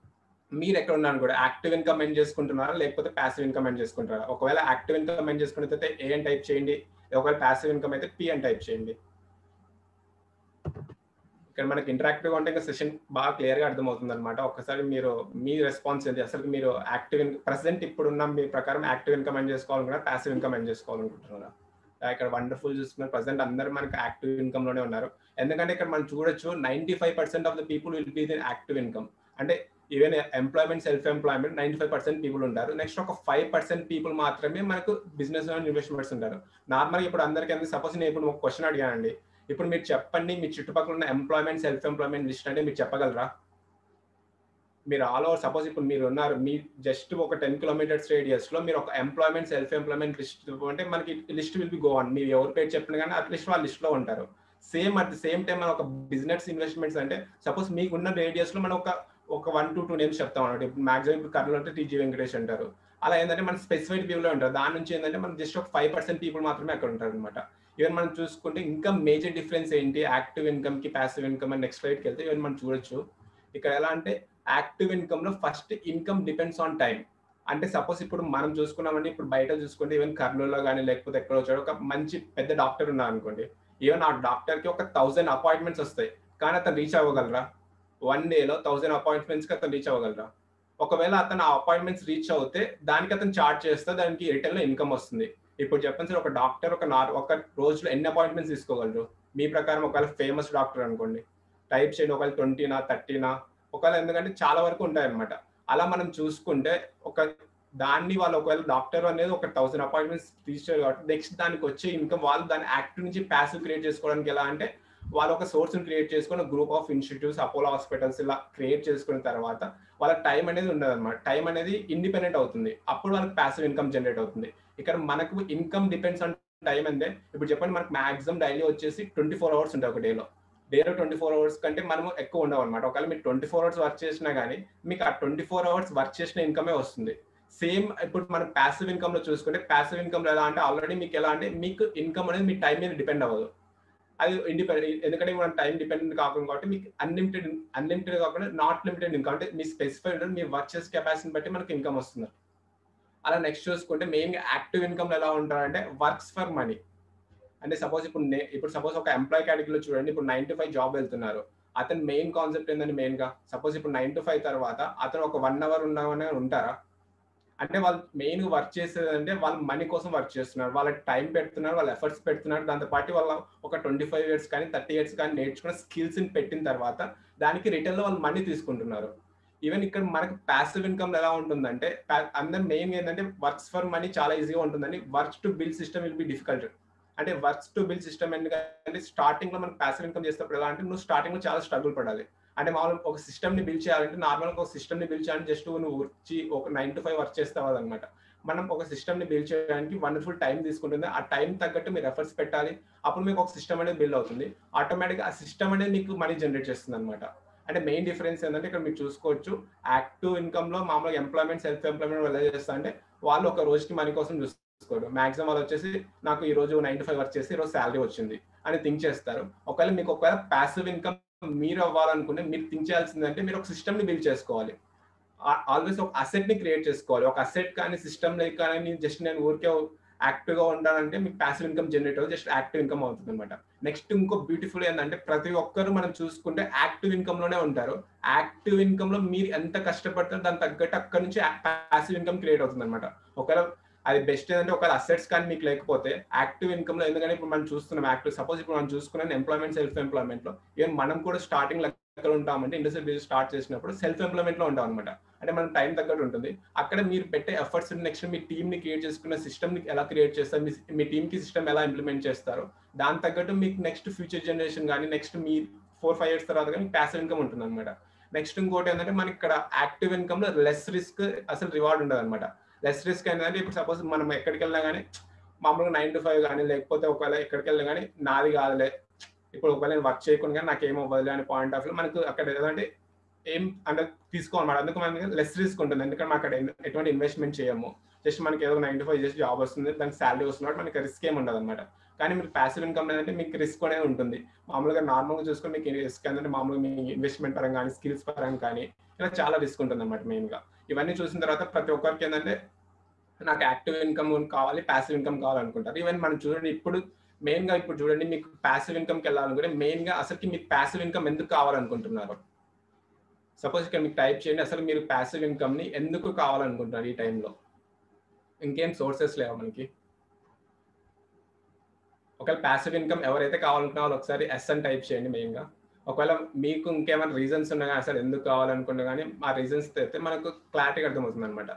మీరు ఎక్కడ ఉన్నారు కూడా యాక్టివ్ ఇన్కమ్ ఎండ్ చేసుకుంటున్నారా లేకపోతే ప్యాసివ్ ఇన్కమ్ ఎండ్ చేసుకుంటారా ఒకవేళ యాక్టివ్ ఇన్కమ్ ఎండ్ చేసుకున్నట్లయితే ఏ అని టైప్ చేయండి ఒకవేళ ప్యాసివ్ ఇన్కమ్ అయితే పి అని టైప్ చేయండి ఇక్కడ మనకి ఇంటరాక్టివ్ గా ఉంటే ఇంకా సెషన్ బాగా క్లియర్ గా అర్థమవుతుంది అనమాట ఒకసారి మీరు మీ రెస్పాన్స్ ఏంటి అసలు మీరు యాక్టివ్ ప్రెసెంట్ ఇప్పుడున్న మీ ప్రకారం యాక్టివ్ ఇన్కమ్ ఎండ్ చేసుకోవాలనుకున్నా ప్యాసివ్ ఇన్కమ్ ఎండ్ చేసుకోవాలనుకుంటున్నారా ఇక్కడ వండర్ఫుల్ చూస్తున్నారు ప్రజెంట్ అందరూ మనకి యాక్టివ్ ఇన్కమ్ లోనే ఉన్నారు ఎందుకంటే ఇక్కడ మనం చూడొచ్చు ninety five percent of the people will be in active income అంటే even employment self employment ninety five percent people ఉంటారు నెక్స్ట్ ఒక ఫైవ్ పర్సెంట్ పీపుల్ మాత్రమే మనకు బిజినెస్ ఇన్వెస్ట్మెంట్స్ ఉంటారు నార్మల్ ఇప్పుడు అందరికీ ఎందుకు సపోజ్ నేను ఇప్పుడు ఒక క్వశ్చన్ అడిగానండి ఇప్పుడు మీరు చెప్పండి మీ చుట్టుపక్కల ఉన్న ఎంప్లాయ్మెంట్ సెల్ఫ్ ఎంప్లాయ్మెంట్ లిస్ట్ అంటే మీరు చెప్పగలరా మీరు ఆల్ ఓవర్ సపోజ్ ఇప్పుడు మీరు ఉన్నారు మీ జస్ట్ ఒక టెన్ కిలోమీటర్స్ రేడియస్ లో మీరు ఒక ఎంప్లాయ్మెంట్ సెల్ఫ్ ఎంప్లాయ్మెంట్ లిస్ట్ అంటే మనకి list will be go on మీరు ఎవరి పేరు చెప్పిన కానీ అట్లీస్ట్ వాళ్ళ లిస్ట్ లో ఉంటారు same at the same time మన ఒక బిజినెస్ ఇన్వెస్ట్మెంట్స్ అంటే సపోజ్ మీకు ఉన్న రేడియస్ లో మనం ఒక ఒక వన్ టు టూ నేమ్స్ చెప్తాం అన్నమాట ఇప్పుడు మాక్సిమం ఇప్పుడు కర్నూలు అంటే టీజీ వెంకటేష్ అంటారు అలా ఏంటంటే మన స్పెసిఫైడ్ పీపుల్ ఉంటారు దాని నుంచి ఏంటంటే మనం జస్ట్ ఒక ఫైవ్ పర్సెంట్ పీపుల్ మాత్రమే అక్కడ ఉంటారు అనమాట ఈవెన్ మనం చూసుకుంటే ఇంకా మేజర్ డిఫరెన్స్ ఏంటి యాక్టివ్ ఇన్కమ్ కి ప్యాసివ్ ఇన్కమ్ అని నెక్స్ట్ స్లైడ్కి వెళ్తే ఈవెన్ మనం చూడొచ్చు ఇక్కడ ఎలా అంటే యాక్టివ్ ఇన్కమ్ లో first income depends on time అంటే సపోజ్ ఇప్పుడు మనం చూసుకున్నామంటే ఇప్పుడు బయట చూసుకుంటే ఈవెన్ కర్నూలులో కానీ లేకపోతే ఎక్కడ వచ్చాడు ఒక మంచి పెద్ద డాక్టర్ ఉన్నారు అనుకోండి ఈవెన్ ఆ డాక్టర్ కి ఒక థౌసండ్ అపాయింట్మెంట్స్ వస్తాయి కానీ అతను రీచ్ అవ్వగలరా వన్ డేలో థౌసండ్ అపాయింట్మెంట్స్ కి అతను రీచ్ అవ్వగలరా ఒకవేళ అతను ఆ అపాయింట్మెంట్స్ రీచ్ అవుతే దానికి అతను చార్జ్ చేస్తే దానికి రిటర్న్ లో ఇన్కమ్ వస్తుంది ఇప్పుడు చెప్పండి సార్ ఒక డాక్టర్ ఒక నార్ ఒక రోజులో ఎన్ని అపాయింట్మెంట్స్ తీసుకోగలరు మీ ప్రకారం ఒకవేళ ఫేమస్ డాక్టర్ అనుకోండి టైప్ చేయండి ఒకవేళ ట్వంటీనా థర్టీనా ఒకవేళ ఎందుకంటే చాలా వరకు ఉంటాయి అనమాట అలా మనం చూసుకుంటే ఒక దాన్ని వాళ్ళు ఒకవేళ డాక్టర్ అనేది ఒక థౌసండ్ అపాయింట్మెంట్స్ తీసుకోరు కాబట్టి నెక్స్ట్ దానికి వచ్చే ఇన్కమ్ వాళ్ళు దాన్ని యాక్టివ్ నుంచి ప్యాసివ్ క్రియేట్ చేసుకోవడానికి ఎలా అంటే వాళ్ళు ఒక సోర్స్ క్రియేట్ చేసుకుని group of institutes Apollo hospitals ఇలా క్రియేట్ చేసుకున్న తర్వాత వాళ్ళ టైం అనేది ఉండదు అనమాట టైం అనేది ఇండిపెండెంట్ అవుతుంది అప్పుడు వాళ్ళకి ప్యాసివ్ ఇన్కమ్ జనరేట్ అవుతుంది ఇక్కడ మనకు ఇన్కమ్ డిపెండ్స్ ఆన్ టైం అందే ఇప్పుడు చెప్పండి మనకు మాక్సిమం డైలీ వచ్చేసి ట్వంటీ ఫోర్ అవర్స్ ఉంటాయి ఒక డేలో డేలో ట్వంటీ ఫోర్ అవర్స్ కంటే మనము ఎక్కువ ఉండవు అనమాట ఒకవేళ మీరు ట్వంటీ ఫోర్ అవర్స్ వర్క్ చేసినా కానీ మీకు ఆ ట్వంటీ ఫోర్ అవర్స్ వర్క్ చేసిన ఇన్కమే వస్తుంది సేమ్ ఇప్పుడు మనం ప్యాసివ్ ఇన్కమ్ లో చూసుకుంటే ప్యాసివ్ ఇన్కమ్ లో ఎలా అంటే ఆల్రెడీ మీకు ఎలా అంటే మీకు ఇన్కమ్ అనేది మీ టైం మీద డిపెండ్ అవ్వదు అది ఇండిపెండెంట్ ఎందుకంటే మనం టైం డిపెండెంట్ కాకుండా కాబట్టి మీకు అన్లిమిటెడ్ అన్లిమిటెడ్ కాకుండా నాట్ లిమిటెడ్ ఇన్కమ్ అంటే మీ స్పెసిఫైడ్ మీ వర్క్ చేసే కెపాసిటీని బట్టి మనకి ఇన్కమ్ వస్తుంది అలా నెక్స్ట్ చూసుకుంటే మెయిన్గా యాక్టివ్ ఇన్కమ్ ఎలా ఉంటారంటే వర్క్స్ ఫర్ మనీ అంటే సపోజ్ ఇప్పుడు ఇప్పుడు సపోజ్ ఒక ఎంప్లాయ్ కేటగిరీలో చూడండి ఇప్పుడు నైన్ టు ఫైవ్ జాబ్ వెళ్తున్నారు అతని మెయిన్ కాన్సెప్ట్ ఏంటంటే మెయిన్ గా సపోజ్ ఇప్పుడు నైన్ టు ఫైవ్ తర్వాత అతను ఒక వన్ అవర్ ఉన్నామని ఉంటారా అంటే వాళ్ళు మెయిన్ వర్క్ చేసేది అంటే వాళ్ళు మనీ కోసం వర్క్ చేస్తున్నారు వాళ్ళకి టైం పెడుతున్నారు వాళ్ళు ఎఫర్ట్స్ పెడుతున్నారు దాంతో పాటు వాళ్ళ ఒక ట్వంటీ ఫైవ్ ఇయర్స్ కానీ థర్టీ ఇయర్స్ కానీ నేర్చుకున్న స్కిల్స్ పెట్టిన తర్వాత దానికి రిటర్న్ లో వాళ్ళు మనీ తీసుకుంటున్నారు ఈవెన్ ఇక్కడ మనకు ప్యాసివ్ ఇన్కమ్ ఎలా ఉంటుందంటే అందరు మెయిన్ ఏంటంటే వర్క్స్ ఫర్ మనీ చాలా ఈజీగా ఉంటుందని works to build system will be difficult అంటే వర్క్స్ టు బిల్ సిస్టమ్ ఎందుకంటే స్టార్టింగ్ లో మనం ప్యాసివ్ ఇన్కమ్ చేసేటప్పుడు ఎలా అంటే నువ్వు స్టార్టింగ్ లో చాలా స్ట్రగుల్ పడాలి అంటే మామూలు ఒక సిస్టమ్ ని బిల్డ్ చేయాలంటే నార్మల్ ఒక సిస్టమ్ ని బిల్డ్ చేయాలంటే జస్ట్ నువ్వు వచ్చి ఒక నైన్ టు ఫైవ్ వర్క్ చేస్తావు అనమాట మనం ఒక సిస్టమ్ ని బిల్డ్ చేయడానికి వండర్ఫుల్ టైం తీసుకుంటుంది ఆ టైం తగ్గట్టు మీరు ఎఫర్ట్స్ పెట్టాలి అప్పుడు మీకు ఒక సిస్టమ్ అనేది బిల్డ్ అవుతుంది ఆటోమేటిక్ ఆ సిస్టమ్ అనేది మీకు మనీ జనరేట్ చేస్తుంది అనమాట అంటే మెయిన్ డిఫరెన్స్ ఏంటంటే ఇక్కడ మీరు చూసుకోవచ్చు యాక్టివ్ ఇన్కమ్ లో మామూలుగా ఎంప్లాయ్మెంట్ సెల్ఫ్ ఎంప్లాయ్మెంట్ ఎలా చేస్తా అంటే వాళ్ళు ఒక రోజుకి మనీ కోసం చూసుకోరు మాక్సిమం వాళ్ళు వచ్చేసి నాకు ఈ రోజు నైన్ టు ఫైవ్ వర్క్ చేసి ఈ రోజు శాలరీ వచ్చింది అని థింక్ చేస్తారు ఒకవేళ మీకు ఒకవేళ ప్యాసివ్ ఇన్కమ్ మీరు అవ్వాలనుకుంటే మీరు థింక్ చేయాల్సిందంటే మీరు ఒక సిస్టమ్ ని బిల్డ్ చేసుకోవాలి ఆల్వేస్ ఒక అసెట్ ని క్రియేట్ చేసుకోవాలి ఒక అసెట్ కానీ సిస్టమ్ కానీ జస్ట్ నేను ఊరికే యాక్టివ్ గా ఉండాలంటే మీకు ప్యాసివ్ ఇన్కమ్ జనరేట్ అవుతుంది జస్ట్ యాక్టివ్ ఇన్కమ్ అవుతుంది అనమాట నెక్స్ట్ ఇంకో బ్యూటిఫుల్ ఏంటంటే ప్రతి ఒక్కరు మనం చూసుకుంటే యాక్టివ్ ఇన్కమ్ లోనే ఉంటారు యాక్టివ్ ఇన్కమ్ లో మీరు ఎంత కష్టపడతారో దాని తగ్గట్టు అక్కడ నుంచి ప్యాసివ్ ఇన్కమ్ క్రియేట్ అవుతుంది అనమాట ఒకవేళ అది బెస్ట్ ఏంటంటే ఒకవేళ అసెట్స్ కానీ మీకు లేకపోతే యాక్టివ్ ఇన్కమ్ లో ఎందుకంటే ఇప్పుడు మనం చూస్తున్నాం యాక్టివ్ సపోజ్ ఇప్పుడు మనం చూసుకున్నాం ఎంప్లాయ్మెంట్ సెల్ఫ్ ఎంప్లాయ్మెంట్ లో ఈవెన్ మనం కూడా స్టార్టింగ్ ఎక్కడ ఉంటామంటే ఇండస్ట్రీ బిజినెస్ స్టార్ట్ చేసినప్పుడు సెల్ఫ్ ఎంప్లాయ్మెంట్ లో ఉంటాం అనమాట అంటే మనం టైం తగ్గట్టు ఉంటుంది అక్కడ మీరు పెట్టే ఎఫర్ట్స్ నెక్స్ట్ మీ టీమ్ ని క్రియేట్ చేసుకున్న సిస్టమ్ ని ఎలా క్రియేట్ చేస్తారు మీ టీమ్ కి సిస్టమ్ ఎలా ఇంప్లిమెంట్ చేస్తారు దాని తగ్గట్టు మీకు నెక్స్ట్ ఫ్యూచర్ జనరేషన్ కానీ నెక్స్ట్ మీ ఫోర్ ఫైవ్ ఇయర్స్ తర్వాత కానీ ప్యాసివ్ ఇన్కమ్ ఉంటుంది అనమాట నెక్స్ట్ ఇంకోటి ఏంటంటే మనకి ఇక్కడ యాక్టివ్ ఇన్కమ్ లో లెస్ రిస్క్ అసలు రివార్డ్ ఉండదు అనమాట లెస్ రిస్క్ ఏంటంటే ఇప్పుడు సపోజ్ మనం ఎక్కడికి వెళ్ళినా కానీ మామూలుగా నైన్ టు ఫైవ్ కానీ లేకపోతే ఒకవేళ ఎక్కడికి వెళ్ళినా కానీ నాది కాదులే ఇప్పుడు ఒకవేళ నేను వర్క్ చేయకుండా కానీ నాకు ఏం అవ్వదులే అనే పాయింట్ ఆఫ్ వ్యూ మనకు అక్కడ ఏదంటే ఏం అంటే తీసుకోవాలన్నమాట అందుకు మనకి లెస్ రిస్క్ ఉంటుంది ఎందుకంటే మనం అక్కడ ఎటువంటి ఇన్వెస్ట్మెంట్ చేయము జస్ట్ మనకి ఏదో నైన్ టు ఫైవ్ చేసి జాబ్ వస్తుంది దానికి శాలరీ వస్తున్నట్టు మనకి రిస్క్ ఏమి ఉండదు అనమాట కానీ మీరు ప్యాసివ్ ఇన్కమ్ ఏంటంటే మీకు రిస్క్ అనేది ఉంటుంది మామూలుగా నార్మల్గా చూసుకొని మీకు రిస్క్ ఏంటంటే మామూలుగా మీ ఇన్వెస్ట్మెంట్ పరంగా కానీ స్కిల్స్ పరంగా కానీ ఇలా చాలా రిస్క్ ఉంటుంది అనమాట మెయిన్గా ఇవన్నీ చూసిన తర్వాత ప్రతి ఒక్కరికి ఏంటంటే నాకు యాక్టివ్ ఇన్కమ్ కావాలి ప్యాసివ్ ఇన్కమ్ కావాలనుకుంటారు ఈవెన్ మనం చూడండి ఇప్పుడు మెయిన్గా ఇప్పుడు చూడండి మీకు ప్యాసివ్ ఇన్కమ్కి వెళ్ళాలనుకుంటే మెయిన్గా అసలుకి మీకు ప్యాసివ్ ఇన్కమ్ ఎందుకు కావాలనుకుంటున్నారు సపోజ్ ఇక్కడ మీకు టైప్ చేయండి అసలు మీరు ప్యాసివ్ ఇన్కమ్ని ఎందుకు కావాలనుకుంటున్నారు ఈ టైంలో ఇంకేం సోర్సెస్ లేవా మనకి ఒకవేళ ప్యాసివ్ ఇన్కమ్ ఎవరైతే కావాలనుకున్నా వాళ్ళు ఒకసారి ఎస్ అని టైప్ చేయండి మెయిన్గా ఒకవేళ మీకు ఇంకేమైనా రీజన్స్ ఉన్నా కానీ అసలు ఎందుకు కావాలనుకున్నా కానీ ఆ రీజన్స్ అయితే మనకు క్లారిటీగా అర్థమవుతుంది అనమాట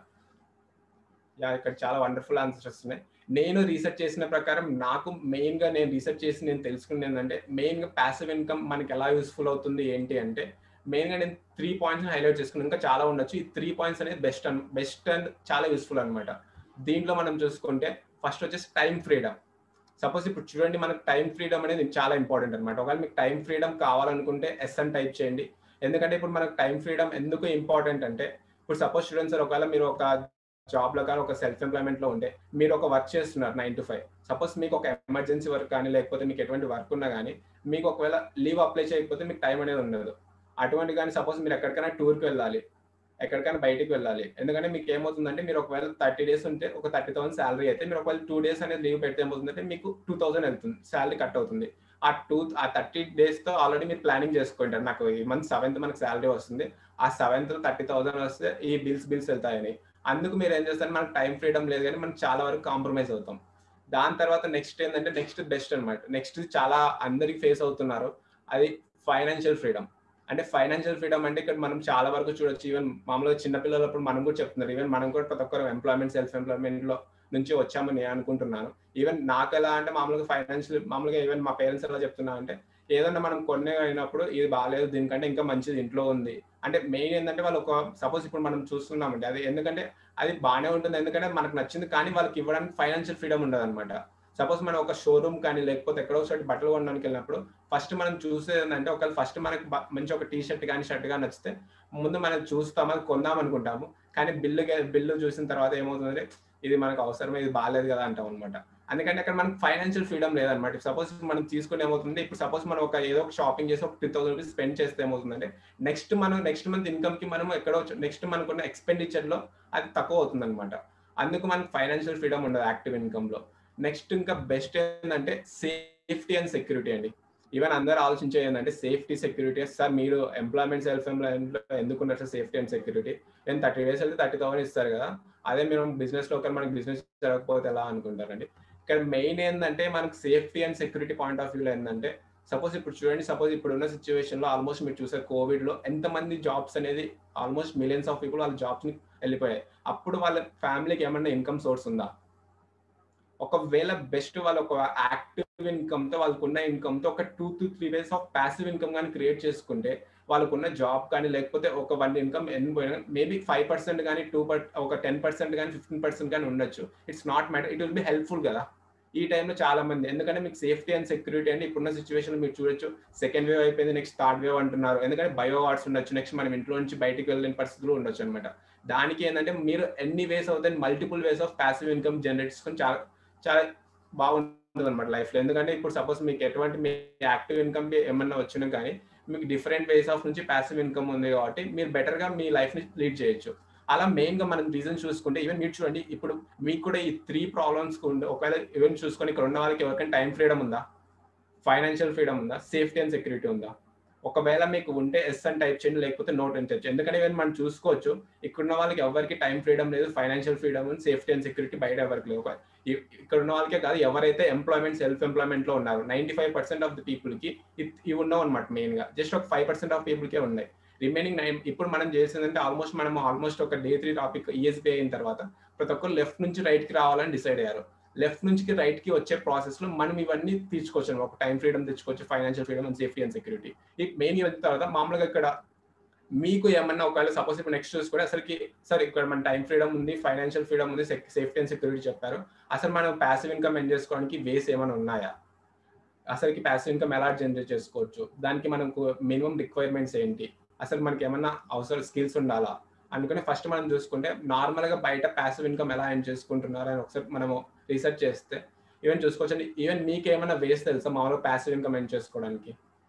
యా ఇక్కడ చాలా వండర్ఫుల్ ఆన్సర్స్ వస్తున్నాయి నేను రీసెర్చ్ చేసిన ప్రకారం నాకు మెయిన్గా నేను రీసెర్చ్ చేసి నేను తెలుసుకున్నది ఏంటంటే మెయిన్గా ప్యాసివ్ ఇన్కమ్ మనకి ఎలా యూస్ఫుల్ అవుతుంది ఏంటి అంటే మెయిన్గా నేను త్రీ పాయింట్స్ హైలైట్ చేసుకున్నాను ఇంకా చాలా ఉండొచ్చు ఈ త్రీ పాయింట్స్ అనేది best and best and useful యూస్ఫుల్ అనమాట దీంట్లో మనం చూసుకుంటే ఫస్ట్ వచ్చేసి టైం ఫ్రీడమ్ సపోజ్ ఇప్పుడు చూడండి మనకు టైం ఫ్రీడమ్ అనేది చాలా ఇంపార్టెంట్ అనమాట ఒకవేళ మీకు టైం ఫ్రీడమ్ కావాలనుకుంటే ఎస్ అని టైప్ చేయండి ఎందుకంటే ఇప్పుడు మనకు టైం ఫ్రీడమ్ ఎందుకు ఇంపార్టెంట్ అంటే ఇప్పుడు సపోజ్ చూడండి సార్ ఒకవేళ మీరు ఒక జాబ్ లో కానీ ఒక సెల్ఫ్ ఎంప్లాయ్మెంట్ లో ఉంటే మీరు ఒక వర్క్ చేస్తున్నారు నైన్ టు ఫైవ్ సపోజ్ మీకు ఒక ఎమర్జెన్సీ వర్క్ కానీ లేకపోతే మీకు ఎటువంటి వర్క్ ఉన్నా కానీ మీకు ఒకవేళ లీవ్ అప్లై చేయకపోతే మీకు టైం అనేది ఉండదు అటువంటి కానీ సపోజ్ మీరు ఎక్కడికైనా టూర్కి వెళ్ళాలి ఎక్కడికైనా బయటికి వెళ్ళాలి ఎందుకంటే మీకు ఏమవుతుందంటే మీరు ఒకవేళ థర్టీ డేస్ ఉంటే ఒక థర్టీ థౌసండ్ శాలరీ అయితే మీరు ఒకవేళ టూ డేస్ అనేది లీవ్ పెడితే ఏమవుతుందంటే మీకు టూ థౌసండ్ వెళ్తుంది శాలరీ కట్ అవుతుంది ఆ టూ ఆ థర్టీ డేస్ తో ఆల్రెడీ మీరు ప్లానింగ్ చేసుకుంటారు నాకు ఈ మంత్ సెవెంత్ మనకు శాలరీ వస్తుంది ఆ సెవెంత్ థర్టీ థౌసండ్ వస్తే ఈ బిల్స్ బిల్స్ వెళ్తాయని అందుకు మీరు ఏం చేస్తారు మనకు టైం ఫ్రీడమ్ లేదు కానీ మనం చాలా వరకు కాంప్రమైజ్ అవుతాం దాని తర్వాత నెక్స్ట్ ఏంటంటే నెక్స్ట్ బెస్ట్ అనమాట నెక్స్ట్ చాలా అందరికి ఫేస్ అవుతున్నారు అది ఫైనాన్షియల్ ఫ్రీడమ్ అంటే ఫైనాన్షియల్ ఫ్రీడమ్ అంటే ఇక్కడ మనం చాలా వరకు చూడొచ్చు ఈవెన్ మామూలుగా చిన్నపిల్లలప్పుడు మనం కూడా చెప్తున్నారు ఈవెన్ మనం కూడా ప్రతి ఒక్కరు ఎంప్లాయ్మెంట్ సెల్ఫ్ ఎంప్లాయ్మెంట్ లో నుంచి వచ్చామని నేను అనుకుంటున్నాను ఈవెన్ నాకు ఎలా అంటే మామూలుగా ఫైనాన్షియల్ మామూలుగా ఈవెన్ మా పేరెంట్స్ ఎలా చెప్తున్నా అంటే ఏదన్నా మనం కొనే అయినప్పుడు ఇది బాగాలేదు దీనికంటే ఇంకా మంచిది ఇంట్లో ఉంది అంటే మెయిన్ ఏంటంటే వాళ్ళు ఒక సపోజ్ ఇప్పుడు మనం చూస్తున్నామండి అది ఎందుకంటే అది బాగానే ఉంటుంది ఎందుకంటే మనకు నచ్చింది కానీ వాళ్ళకి ఇవ్వడానికి ఫైనాన్షియల్ ఫ్రీడమ్ ఉండదు అనమాట సపోజ్ మనం ఒక షోరూమ్ కానీ లేకపోతే ఎక్కడో ఒకసారి బట్టలు కొనడానికి వెళ్ళినప్పుడు ఫస్ట్ మనం చూసేది ఏంటంటే ఒకవేళ ఫస్ట్ మనకి మంచి ఒక టీ షర్ట్ కానీ షర్ట్ కానీ నచ్చితే ముందు మనం చూస్తాం అది కొందాం అనుకుంటాము కానీ బిల్లు బిల్లు చూసిన తర్వాత ఏమవుతుందంటే ఇది మనకు అవసరమే ఇది బాగాలేదు కదా అంటాం అనమాట అందుకంటే అక్కడ మనకు ఫైనాన్షియల్ ఫ్రీడమ్ లేదనమాట సపోజ్ మనం తీసుకుని ఏమవుతుంది ఇప్పుడు సపోజ్ మనం ఒక ఏదో ఒక షాపింగ్ చేసి ఒక టూ థౌసండ్ రూపీస్ స్పెండ్ చేస్తే ఏమవుతుందంటే నెక్స్ట్ మనం నెక్స్ట్ మంత్ ఇన్కమ్ కి మనం ఎక్కడో నెక్స్ట్ మనకున్న ఎక్స్పెండిచర్ లో అది తక్కువ అవుతుంది అనమాట అందుకు మనకు ఫైనాన్షియల్ ఫ్రీడమ్ ఉండదు యాక్టివ్ ఇన్కమ్ లో నెక్స్ట్ ఇంకా బెస్ట్ ఏంటంటే సేఫ్టీ అండ్ సెక్యూరిటీ అండి ఈవెన్ అందరూ ఆలోచించే ఏంటంటే సేఫ్టీ సెక్యూరిటీ సార్ మీరు ఎంప్లాయ్మెంట్ సెల్ఫ్ ఎంప్లాయ్మెంట్ లో ఎందుకున్నారు సార్ సేఫ్టీ అండ్ సెక్యూరిటీ నేను థర్టీ డేస్ వెళ్తే థర్టీ థౌసండ్ ఇస్తారు కదా అదే మీరు బిజినెస్ లో ఒకరు మనకి బిజినెస్ జరగకపోతే ఎలా అనుకుంటారండి ఇక్కడ మెయిన్ ఏంటంటే మనకు safety and security point of వ్యూలో ఏంటంటే సపోజ్ ఇప్పుడు చూడండి సపోజ్ ఇప్పుడు ఉన్న సిచ్యువేషన్ లో ఆల్మోస్ట్ మీరు చూసే కోవిడ్ లో ఎంతమంది జాబ్స్ అనేది ఆల్మోస్ట్ మిలియన్స్ ఆఫ్ పీపుల్ వాళ్ళ జాబ్స్ ని వెళ్ళిపోయాయి అప్పుడు వాళ్ళ ఫ్యామిలీకి ఏమన్నా ఇన్కమ్ సోర్స్ ఉందా ఒకవేళ బెస్ట్ వాళ్ళు ఒక యాక్టివ్ ఇన్కమ్ తో వాళ్ళకున్న ఇన్కమ్ తో ఒక two to three days of passive income కానీ క్రియేట్ చేసుకుంటే వాళ్ళకున్న జాబ్ కానీ లేకపోతే ఒక వన్ ఇన్కమ్ ఎన్ని పోయినా మేబీ ఫైవ్ పర్సెంట్ కానీ టూ పర్ ఒక టెన్ పర్సెంట్ కానీ ఫిఫ్టీన్ పర్సెంట్ కానీ ఉండొచ్చు it's not matter it will be helpful కదా ఈ టైంలో చాలా మంది ఎందుకంటే మీకు సేఫ్టీ అండ్ సెక్యూరిటీ అంటే ఇప్పుడున్న సిచ్యువేషన్ మీరు చూడొచ్చు సెకండ్ వేవ్ అయిపోయింది నెక్స్ట్ థర్డ్ వేవ్ అంటున్నారు ఎందుకంటే బయో వార్డ్స్ ఉండొచ్చు నెక్స్ట్ మనం ఇంట్లో నుంచి బయటికి వెళ్ళిన పరిస్థితులు ఉండొచ్చు అనమాట దానికి ఏంటంటే మీరు ఎన్ని వేస్ అవుతాయి multiple ways of passive income generate చేసుకొని చాలా చాలా బాగుంటుంది అనమాట లైఫ్లో ఎందుకంటే ఇప్పుడు సపోజ్ మీకు ఎటువంటి మీ యాక్టివ్ ఇన్కమ్ ఏమన్నా వచ్చినా కానీ మీకు డిఫరెంట్ వేస్ ఆఫ్ నుంచి ప్యాసివ్ ఇన్కమ్ ఉంది కాబట్టి మీరు బెటర్గా మీ లైఫ్ని లీడ్ చేయొచ్చు అలా మెయిన్గా మనం రీజన్ చూసుకుంటే ఈవెన్ మీరు చూడండి ఇప్పుడు మీకు కూడా ఈ త్రీ ప్రాబ్లమ్స్ ఉండే ఒకవేళ ఈవెన్ చూసుకొని ఇక్కడ ఉన్న వాళ్ళకి ఎవరికైనా టైం ఫ్రీడమ్ ఉందా ఫైనాన్షియల్ ఫ్రీడమ్ ఉందా సేఫ్టీ అండ్ సెక్యూరిటీ ఉందా ఒకవేళ మీకు ఉంటే ఎస్ అని టైప్ చేయండి లేకపోతే నోట్ అని టైప్ ఎందుకంటే ఈవెన్ మనం చూసుకోవచ్చు ఇక్కడున్న వాళ్ళకి ఎవరికి టైం ఫ్రీడమ్ లేదు ఫైనాన్షియల్ ఫ్రీడమ్ ఉంది సేఫ్టీ అండ్ సెక్యూరిటీ బయట ఎవరికి లేవు ఇక్కడ ఉన్న వాళ్ళకే కాదు ఎవరైతే ఎంప్లాయ్మెంట్ సెల్ఫ్ ఎంప్లాయ్మెంట్ లో ఉన్నారు ninety five percent of the people కి ఇవి ఉన్నావు అనమాట మెయిన్ గా జస్ట్ ఒక ఫైవ్ పర్సెంట్ ఆఫ్ పీపుల్ కే ఉన్నాయి రిమైనింగ్ నైన్ ఇప్పుడు మనం చేసిందంటే ఆల్మోస్ట్ మనం ఆల్మోస్ట్ ఒక డే త్రీ టాపిక్ ఈఎస్బీ అయిన తర్వాత ప్రతి ఒక్కరు లెఫ్ట్ నుంచి రైట్ కి రావాలని డిసైడ్ అయ్యారు లెఫ్ట్ నుంచి రైట్ కి వచ్చే ప్రాసెస్ లో మనం ఇవన్నీ తీసుకోవచ్చు ఒక టైం ఫ్రీడమ్ తెచ్చుకోవచ్చు financial freedom and safety and security ఈ మెయిన్ వచ్చిన తర్వాత మామూలుగా ఇక్కడ మీకు ఏమన్నా ఒకవేళ సపోజ్ ఇప్పుడు నెక్స్ట్ చూసుకుంటే అసలుకి సార్ ఇక్కడ మన టైం ఫ్రీడమ్ ఉంది ఫైనాన్షియల్ ఫ్రీడమ్ ఉంది సేఫ్టీ అండ్ సెక్యూరిటీ చెప్పారు అసలు మనం ప్యాసివ్ ఇన్కమ్ ఎన్ చేసుకోవడానికి వేస్ ఏమైనా ఉన్నాయా అసలుకి ప్యాసివ్ ఇన్కమ్ ఎలా జనరేట్ చేసుకోవచ్చు దానికి మనకు మినిమం రిక్వైర్మెంట్స్ ఏంటి అసలు మనకి ఏమన్నా అవసరం స్కిల్స్ ఉండాలా అందుకని ఫస్ట్ మనం చూసుకుంటే నార్మల్గా బయట ప్యాసివ్ ఇన్కమ్ ఎలా ఎన్ చేసుకుంటున్నారు అని ఒకసారి మనము రీసెర్చ్ చేస్తే ఈవెన్ చూసుకోవచ్చు ఈవెన్ మీకు ఏమైనా వేస్ తెలుసా మామూలుగా ప్యాసివ్ ఇన్కమ్ ఎన్ చేసుకోవడానికి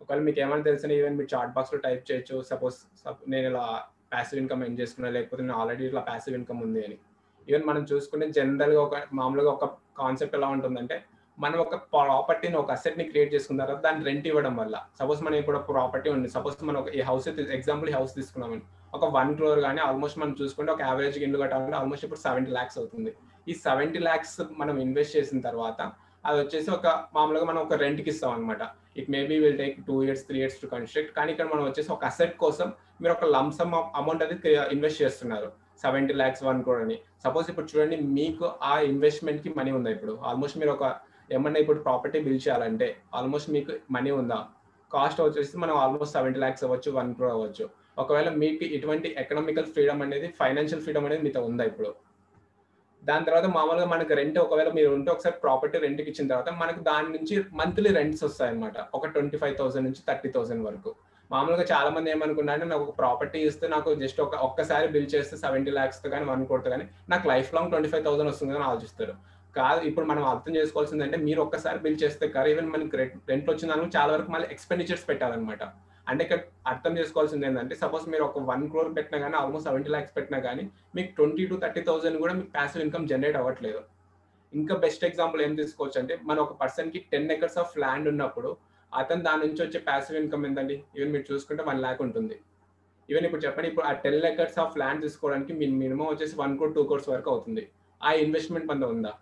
ఒకవేళ మీకు ఏమైనా తెలిసిన ఈవెన్ మీరు చాట్ బాక్స్ లో టైప్ చేయొచ్చు సపోజ్ నేను ఇలా ప్యాసివ్ ఇన్కమ్ ఏం చేసుకున్నా లేకపోతే నేను ఆల్రెడీ ఇట్లా ప్యాసివ్ ఇన్కమ్ ఉంది అని ఈవెన్ మనం చూసుకుంటే జనరల్ గా ఒక మామూలుగా ఒక కాన్సెప్ట్ ఎలా ఉంటుందంటే మనం ఒక ప్రాపర్టీని ఒక అసెట్ ని క్రియేట్ చేసుకున్న తర్వాత దాన్ని రెంట్ ఇవ్వడం వల్ల సపోజ్ మనం ఇప్పుడు ఒక ప్రాపర్టీ ఉంది సపోజ్ మనం ఒక ఈ హౌస్ ఎగ్జాంపుల్ ఈ హౌస్ తీసుకున్నామని ఒక వన్ క్రోర్ కానీ ఆల్మోస్ట్ మనం చూసుకుంటే ఒక యావరేజ్ ఇల్లు కట్టాలంటే ఆల్మోస్ట్ ఇప్పుడు సెవెంటీ ల్యాక్స్ అవుతుంది ఈ సెవెంటీ ల్యాక్స్ మనం ఇన్వెస్ట్ చేసిన తర్వాత అది వచ్చేసి ఒక మామూలుగా మనం ఒక రెంట్కి ఇస్తాం అనమాట it maybe will take two years three years to construct కానీ ఇక్కడ మనం వచ్చేసి ఒక అసెట్ కోసం మీరు ఒక లంసమ్ అమౌంట్ అది ఇన్వెస్ట్ చేస్తున్నారు సెవెంటీ ల్యాక్స్ వన్ క్రోర్ అని సపోజ్ ఇప్పుడు చూడండి మీకు ఆ ఇన్వెస్ట్మెంట్ కి మనీ ఉందా ఇప్పుడు ఆల్మోస్ట్ మీరు ఒక ఏమన్నా ఇప్పుడు ప్రాపర్టీ బిల్ చేయాలంటే ఆల్మోస్ట్ మీకు మనీ ఉందా కాస్ట్ వచ్చేసి మనం ఆల్మోస్ట్ సెవెంటీ ల్యాక్స్ అవ్వచ్చు వన్ క్రోర్ అవ్వచ్చు ఒకవేళ మీకు ఇటువంటి ఎకనామికల్ ఫ్రీడమ్ అనేది ఫైనాన్షియల్ ఫ్రీడమ్ అనేది మీతో ఉందా ఇప్పుడు దాని తర్వాత మామూలుగా మనకు రెంట్ ఒకవేళ మీరు ఉంటే ఒకసారి ప్రాపర్టీ రెంట్కి ఇచ్చిన తర్వాత మనకు దాని నుంచి మంత్లీ రెంట్స్ వస్తాయి అనమాట ఒక ట్వంటీ ఫైవ్ థౌసండ్ నుంచి థర్టీ థౌసండ్ వరకు మామూలుగా చాలా మంది ఏమనుకున్నారంటే నాకు ఒక ప్రాపర్టీ ఇస్తే నాకు జస్ట్ ఒక ఒక్కసారి బిల్ చేస్తే సెవెంటీ ల్యాక్స్ కానీ వన్ కోట్ కానీ నాకు lifelong twenty five thousand వస్తుంది అని ఆలోచిస్తారు కాదు ఇప్పుడు మనం అర్థం చేసుకోవాల్సింది అంటే మీరు ఒక్కసారి బిల్ చేస్తే కాదు ఈవెన్ మనకి రెంట్ వచ్చిన దానికి చాలా వరకు మళ్ళీ ఎక్స్పెండిచర్స్ పెట్టాలన్నమాట అంటే ఇక్కడ అర్థం చేసుకోవాల్సింది ఏంటంటే సపోజ్ మీరు ఒక వన్ క్రోర్ పెట్టినా కానీ ఆల్మోస్ట్ సెవెంటీ ల్యాక్స్ పెట్టినా కానీ మీకు ట్వంటీ టు థర్టీ థౌసండ్ కూడా మీకు ప్యాసివ్ ఇన్కమ్ జనరేట్ అవ్వట్లేదు ఇంకా బెస్ట్ ఎగ్జాంపుల్ ఏం తీసుకోవచ్చు అంటే మన ఒక పర్సన్ కి టెన్ ఎకర్స్ ఆఫ్ ల్యాండ్ ఉన్నప్పుడు అతను దాని నుంచి వచ్చే ప్యాసివ్ ఇన్కమ్ ఏంటండి ఈవెన్ మీరు చూసుకుంటే వన్ ల్యాక్ ఉంటుంది ఈవెన్ ఇప్పుడు చెప్పండి ఇప్పుడు ఆ టెన్ ఎకర్స్ ఆఫ్ ల్యాండ్ తీసుకోవడానికి మీ మినిమం వచ్చేసి వన్ కోర్ టూ కోర్స్ వరకు అవుతుంది ఆ ఇన్వెస్ట్మెంట్ మన ఉందా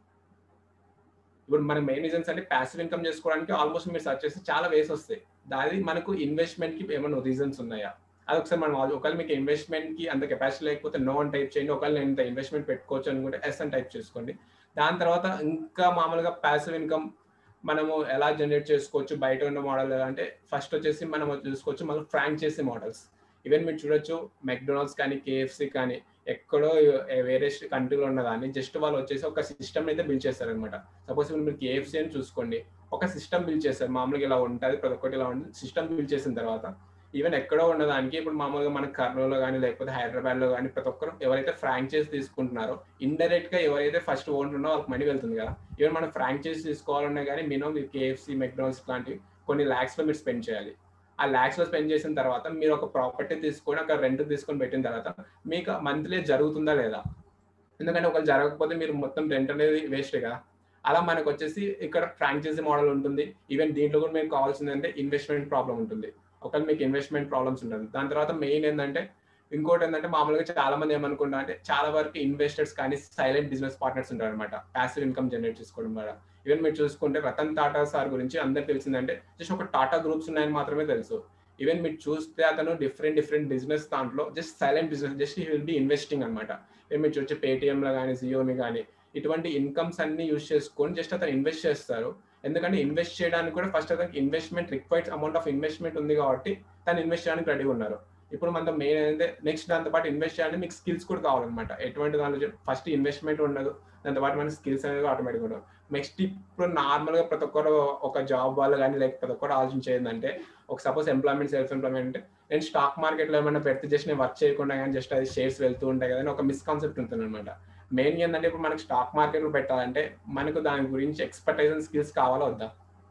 ఇప్పుడు మన మెయిన్ రీజన్స్ అంటే ప్యాసివ్ ఇన్కమ్ చేసుకోవడానికి ఆల్మోస్ట్ మీరు సర్చ్ చేస్తే చాలా వేస్ వస్తాయి దాని మనకు ఇన్వెస్ట్మెంట్ కి ఏమైనా రీజన్స్ ఉన్నాయా అది ఒకసారి మనం ఒకవేళ మీకు ఇన్వెస్ట్మెంట్ కి అంత కెపాసిటీ లేకపోతే నో అని టైప్ చేయండి ఒకవేళ నేను ఇంత ఇన్వెస్ట్మెంట్ పెట్టుకోవచ్చు అనుకుంటే ఎస్ అని టైప్ చేసుకోండి దాని తర్వాత ఇంకా మామూలుగా ప్యాసివ్ ఇన్కమ్ మనము ఎలా జనరేట్ చేసుకోవచ్చు బయట ఉన్న మోడల్ అంటే ఫస్ట్ వచ్చేసి మనం చూసుకోవచ్చు మనం ఫ్రాంచైజీ మోడల్స్ ఈవెన్ మీరు చూడొచ్చు మెక్డొనాల్డ్స్ కానీ కేఎఫ్సి కానీ ఎక్కడో వేరే కంట్రీలో ఉన్న దాన్ని జస్ట్ వాళ్ళు వచ్చేసి ఒక సిస్టమ్ అయితే బిల్డ్ చేస్తారు అనమాట సపోజ్ ఇప్పుడు మీరు కేఎఫ్సి అని చూసుకోండి ఒక సిస్టమ్ బిల్డ్ చేస్తారు మామూలుగా ఇలా ఉంటుంది ప్రతి ఒక్కటి ఇలా ఉంటుంది సిస్టమ్ బిల్డ్ చేసిన తర్వాత ఈవెన్ ఎక్కడో ఉన్నదానికి ఇప్పుడు మామూలుగా మన కర్నూలులో కానీ లేకపోతే హైదరాబాద్లో కానీ ప్రతి ఒక్కరు ఎవరైతే ఫ్రాంచైజ్ తీసుకుంటున్నారో ఇండైరెక్ట్ గా ఎవరైతే ఫస్ట్ ఓనర్ ఉన్నో వాళ్ళకి మనీ వెళ్తుంది కదా ఈవెన్ మనం ఫ్రాంచైజ్ తీసుకోవాలన్నా కానీ మినిమం మీరు కేఎఫ్సి మెక్డొనాల్డ్స్ లాంటివి కొన్ని ల్యాక్స్ లో మీరు స్పెండ్ చేయాలి ఆ ల్యాక్స్ లో స్పెండ్ చేసిన తర్వాత మీరు ఒక ప్రాపర్టీ తీసుకొని అక్కడ రెంట్ తీసుకొని పెట్టిన తర్వాత మీకు మంత్లీ జరుగుతుందా లేదా ఎందుకంటే ఒకవేళ జరగకపోతే మీరు మొత్తం రెంట్ అనేది వేస్ట్ కదా అలా మనకు వచ్చేసి ఇక్కడ ఫ్రాంచైజీ మోడల్ ఉంటుంది ఈవెన్ దీంట్లో కూడా మీకు కావాల్సింది అంటే ఇన్వెస్ట్మెంట్ ప్రాబ్లం ఉంటుంది ఒకవేళ మీకు ఇన్వెస్ట్మెంట్ ప్రాబ్లమ్స్ ఉంటుంది దాని తర్వాత మెయిన్ ఏంటంటే ఇంకోటి ఏంటంటే మామూలుగా చాలా మంది ఏమనుకుంటా అంటే చాలా వరకు ఇన్వెస్టర్స్ కానీ సైలెంట్ బిజినెస్ పార్ట్నర్స్ ఉంటారు అనమాట ప్యాసివ్ ఇన్కమ్ జనరేట్ చేసుకోవడం ద్వారా ఈవెన్ మీరు చూసుకుంటే రతన్ టాటా సార్ గురించి అందరికి తెలిసిందంటే జస్ట్ ఒక టాటా గ్రూప్స్ ఉన్నాయని మాత్రమే తెలుసు ఈవెన్ మీరు చూస్తే అతను డిఫరెంట్ డిఫరెంట్ బిజినెస్ దాంట్లో just silent business just he will be investing అనమాట మీరు చూసే పేటిఎంలో కానీ జియోని కానీ ఇటువంటి ఇన్కమ్స్ అన్ని యూజ్ చేసుకొని జస్ట్ అతను ఇన్వెస్ట్ చేస్తారు ఎందుకంటే ఇన్వెస్ట్ చేయడానికి కూడా ఫస్ట్ అతనికి investment required amount of investment ఉంది కాబట్టి తను ఇన్వెస్ట్ చేయడానికి రెడీ ఉన్నారు ఇప్పుడు మనతో మెయిన్ ఏంటంటే నెక్స్ట్ దాంతో పాటు ఇన్వెస్ట్ చేయడానికి మీకు స్కిల్స్ కూడా కావాలన్నమాట ఎటువంటి దాంట్లో ఫస్ట్ ఇన్వెస్ట్మెంట్ ఉండదు దాంతో పాటు మనకి స్కిల్స్ అనేది ఆటోమేటిక్ ఉండదు నెక్స్ట్ ఇప్పుడు నార్మల్ గా ప్రతి ఒక్కరు ఒక జాబ్ వాళ్ళు కానీ లేకపోతే ప్రతి ఒక్కరు ఆలోచించేది ఒక సపోజ్ ఎంప్లాయ్మెంట్ సెల్ఫ్ ఎంప్లాయ్మెంట్ అంటే నేను స్టాక్ మార్కెట్ లో ఏమైనా పెడితే జస్ట్ నేను వర్క్ చేయకుండా కానీ జస్ట్ అది షేర్స్ వెళ్తూ ఉంటాయి కదా ఒక మిస్కాన్సెప్ట్ ఉంటుంది అనమాట మెయిన్ ఏంటంటే ఇప్పుడు మనకి స్టాక్ మార్కెట్ లో పెట్టాలంటే మనకు దాని గురించి ఎక్స్పర్టైజ్ అండ్ స్కిల్స్ కావాలా వద్దా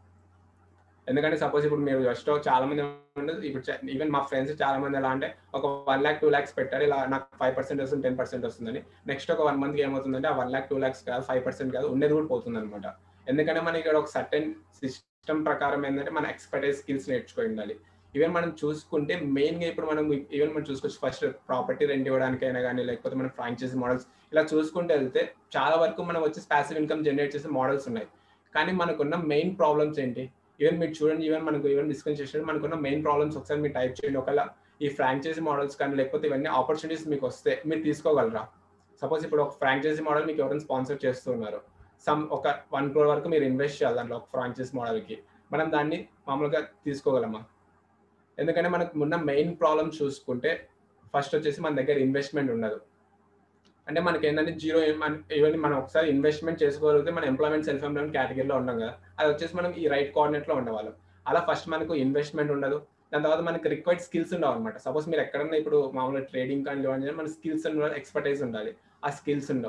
ఎందుకంటే సపోజ్ ఇప్పుడు మీరు జస్ట్ చాలా మంది ఇప్పుడు ఈవెన్ మా ఫ్రెండ్స్ చాలా మంది ఎలా అంటే ఒక వన్ ల్యాక్ టూ ల్యాక్స్ పెట్టారు ఇలా నాకు ఫైవ్ పర్సెంట్ వస్తుంది టెన్ పర్సెంట్ వస్తుందని నెక్స్ట్ ఒక వన్ మంత్ ఏమవుతుందంటే ఆ వన్ ల్యాక్ టూ ల్యాక్స్ కాదు ఫైవ్ పర్సెంట్ కాదు ఉండేది కూడా పోతుంది అనమాట ఎందుకంటే మనకి ఇక్కడ ఒక సర్టెన్ సిస్టమ్ ప్రకారం ఏంటంటే మన ఎక్స్పర్టైజ్ స్కిల్స్ నేర్చుకో ఉండాలి ఈవెన్ మనం చూసుకుంటే మెయిన్ గా ఇప్పుడు మనం ఈవెన్ మనం చూసుకోవచ్చు ఫస్ట్ ప్రాపర్టీ రెంట్ ఇవ్వడానికైనా కానీ లేకపోతే మన ఫ్రాంచైజీ మోడల్స్ ఇలా చూసుకుంటే వెళ్తే చాలా వరకు మనం వచ్చి ప్యాసివ్ ఇన్కమ్ జనరేట్ చేసే మోడల్స్ ఉన్నాయి కానీ మనకున్న మెయిన్ ప్రాబ్లమ్స్ ఏంటి ఈవెన్ మీరు చూడండి ఈవెన్ మనకు ఈవెన్ డిస్కస్ చేసిన మనకున్న మెయిన్ ప్రాబ్లమ్స్ ఒకసారి మీరు టైప్ చేయండి ఒకవేళ ఈ ఫ్రాంచైజీ మోడల్స్ కానీ లేకపోతే ఇవన్నీ ఆపర్చునిటీస్ మీకు వస్తే మీరు తీసుకోగలరా సపోజ్ ఇప్పుడు ఒక ఫ్రాంచైజీ మోడల్ మీకు ఎవరైనా స్పాన్సర్ చేస్తున్నారు సమ్ ఒక వన్ క్రోర్ వరకు మీరు ఇన్వెస్ట్ చేయాలి దాంట్లో ఒక ఫ్రాంచైజ్ మోడల్కి మనం దాన్ని మామూలుగా తీసుకోగలమా ఎందుకంటే మనకు ఉన్న మెయిన్ ప్రాబ్లమ్ చూసుకుంటే ఫస్ట్ వచ్చేసి మన దగ్గర ఇన్వెస్ట్మెంట్ ఉండదు అంటే మనకి ఏంటంటే జీరో ఇవన్నీ మనం ఒకసారి ఇన్వెస్ట్మెంట్ చేసుకోగలిగితే మన ఎంప్లాయ్మెంట్ సెల్ఫ్ ఎంప్లాయ్మెంట్ కేటగిరీలో ఉన్నాం కదా అది వచ్చేసి మనం ఈ రైట్ కోఆర్డినేట్లో ఉండేవాళ్ళం అలా ఫస్ట్ మనకు ఇన్వెస్ట్మెంట్ ఉండదు దాని తర్వాత మనకి రిక్వైర్డ్ స్కిల్స్ ఉండవు అనమాట సపోజ్ మీరు ఎక్కడన్నా ఇప్పుడు మామూలుగా ట్రేడింగ్ కానీ లేవని మన స్కిల్స్ ఉండాలి ఎక్స్పర్టైజ్ ఉండాలి ఆ స్కిల్స్ ఉండవు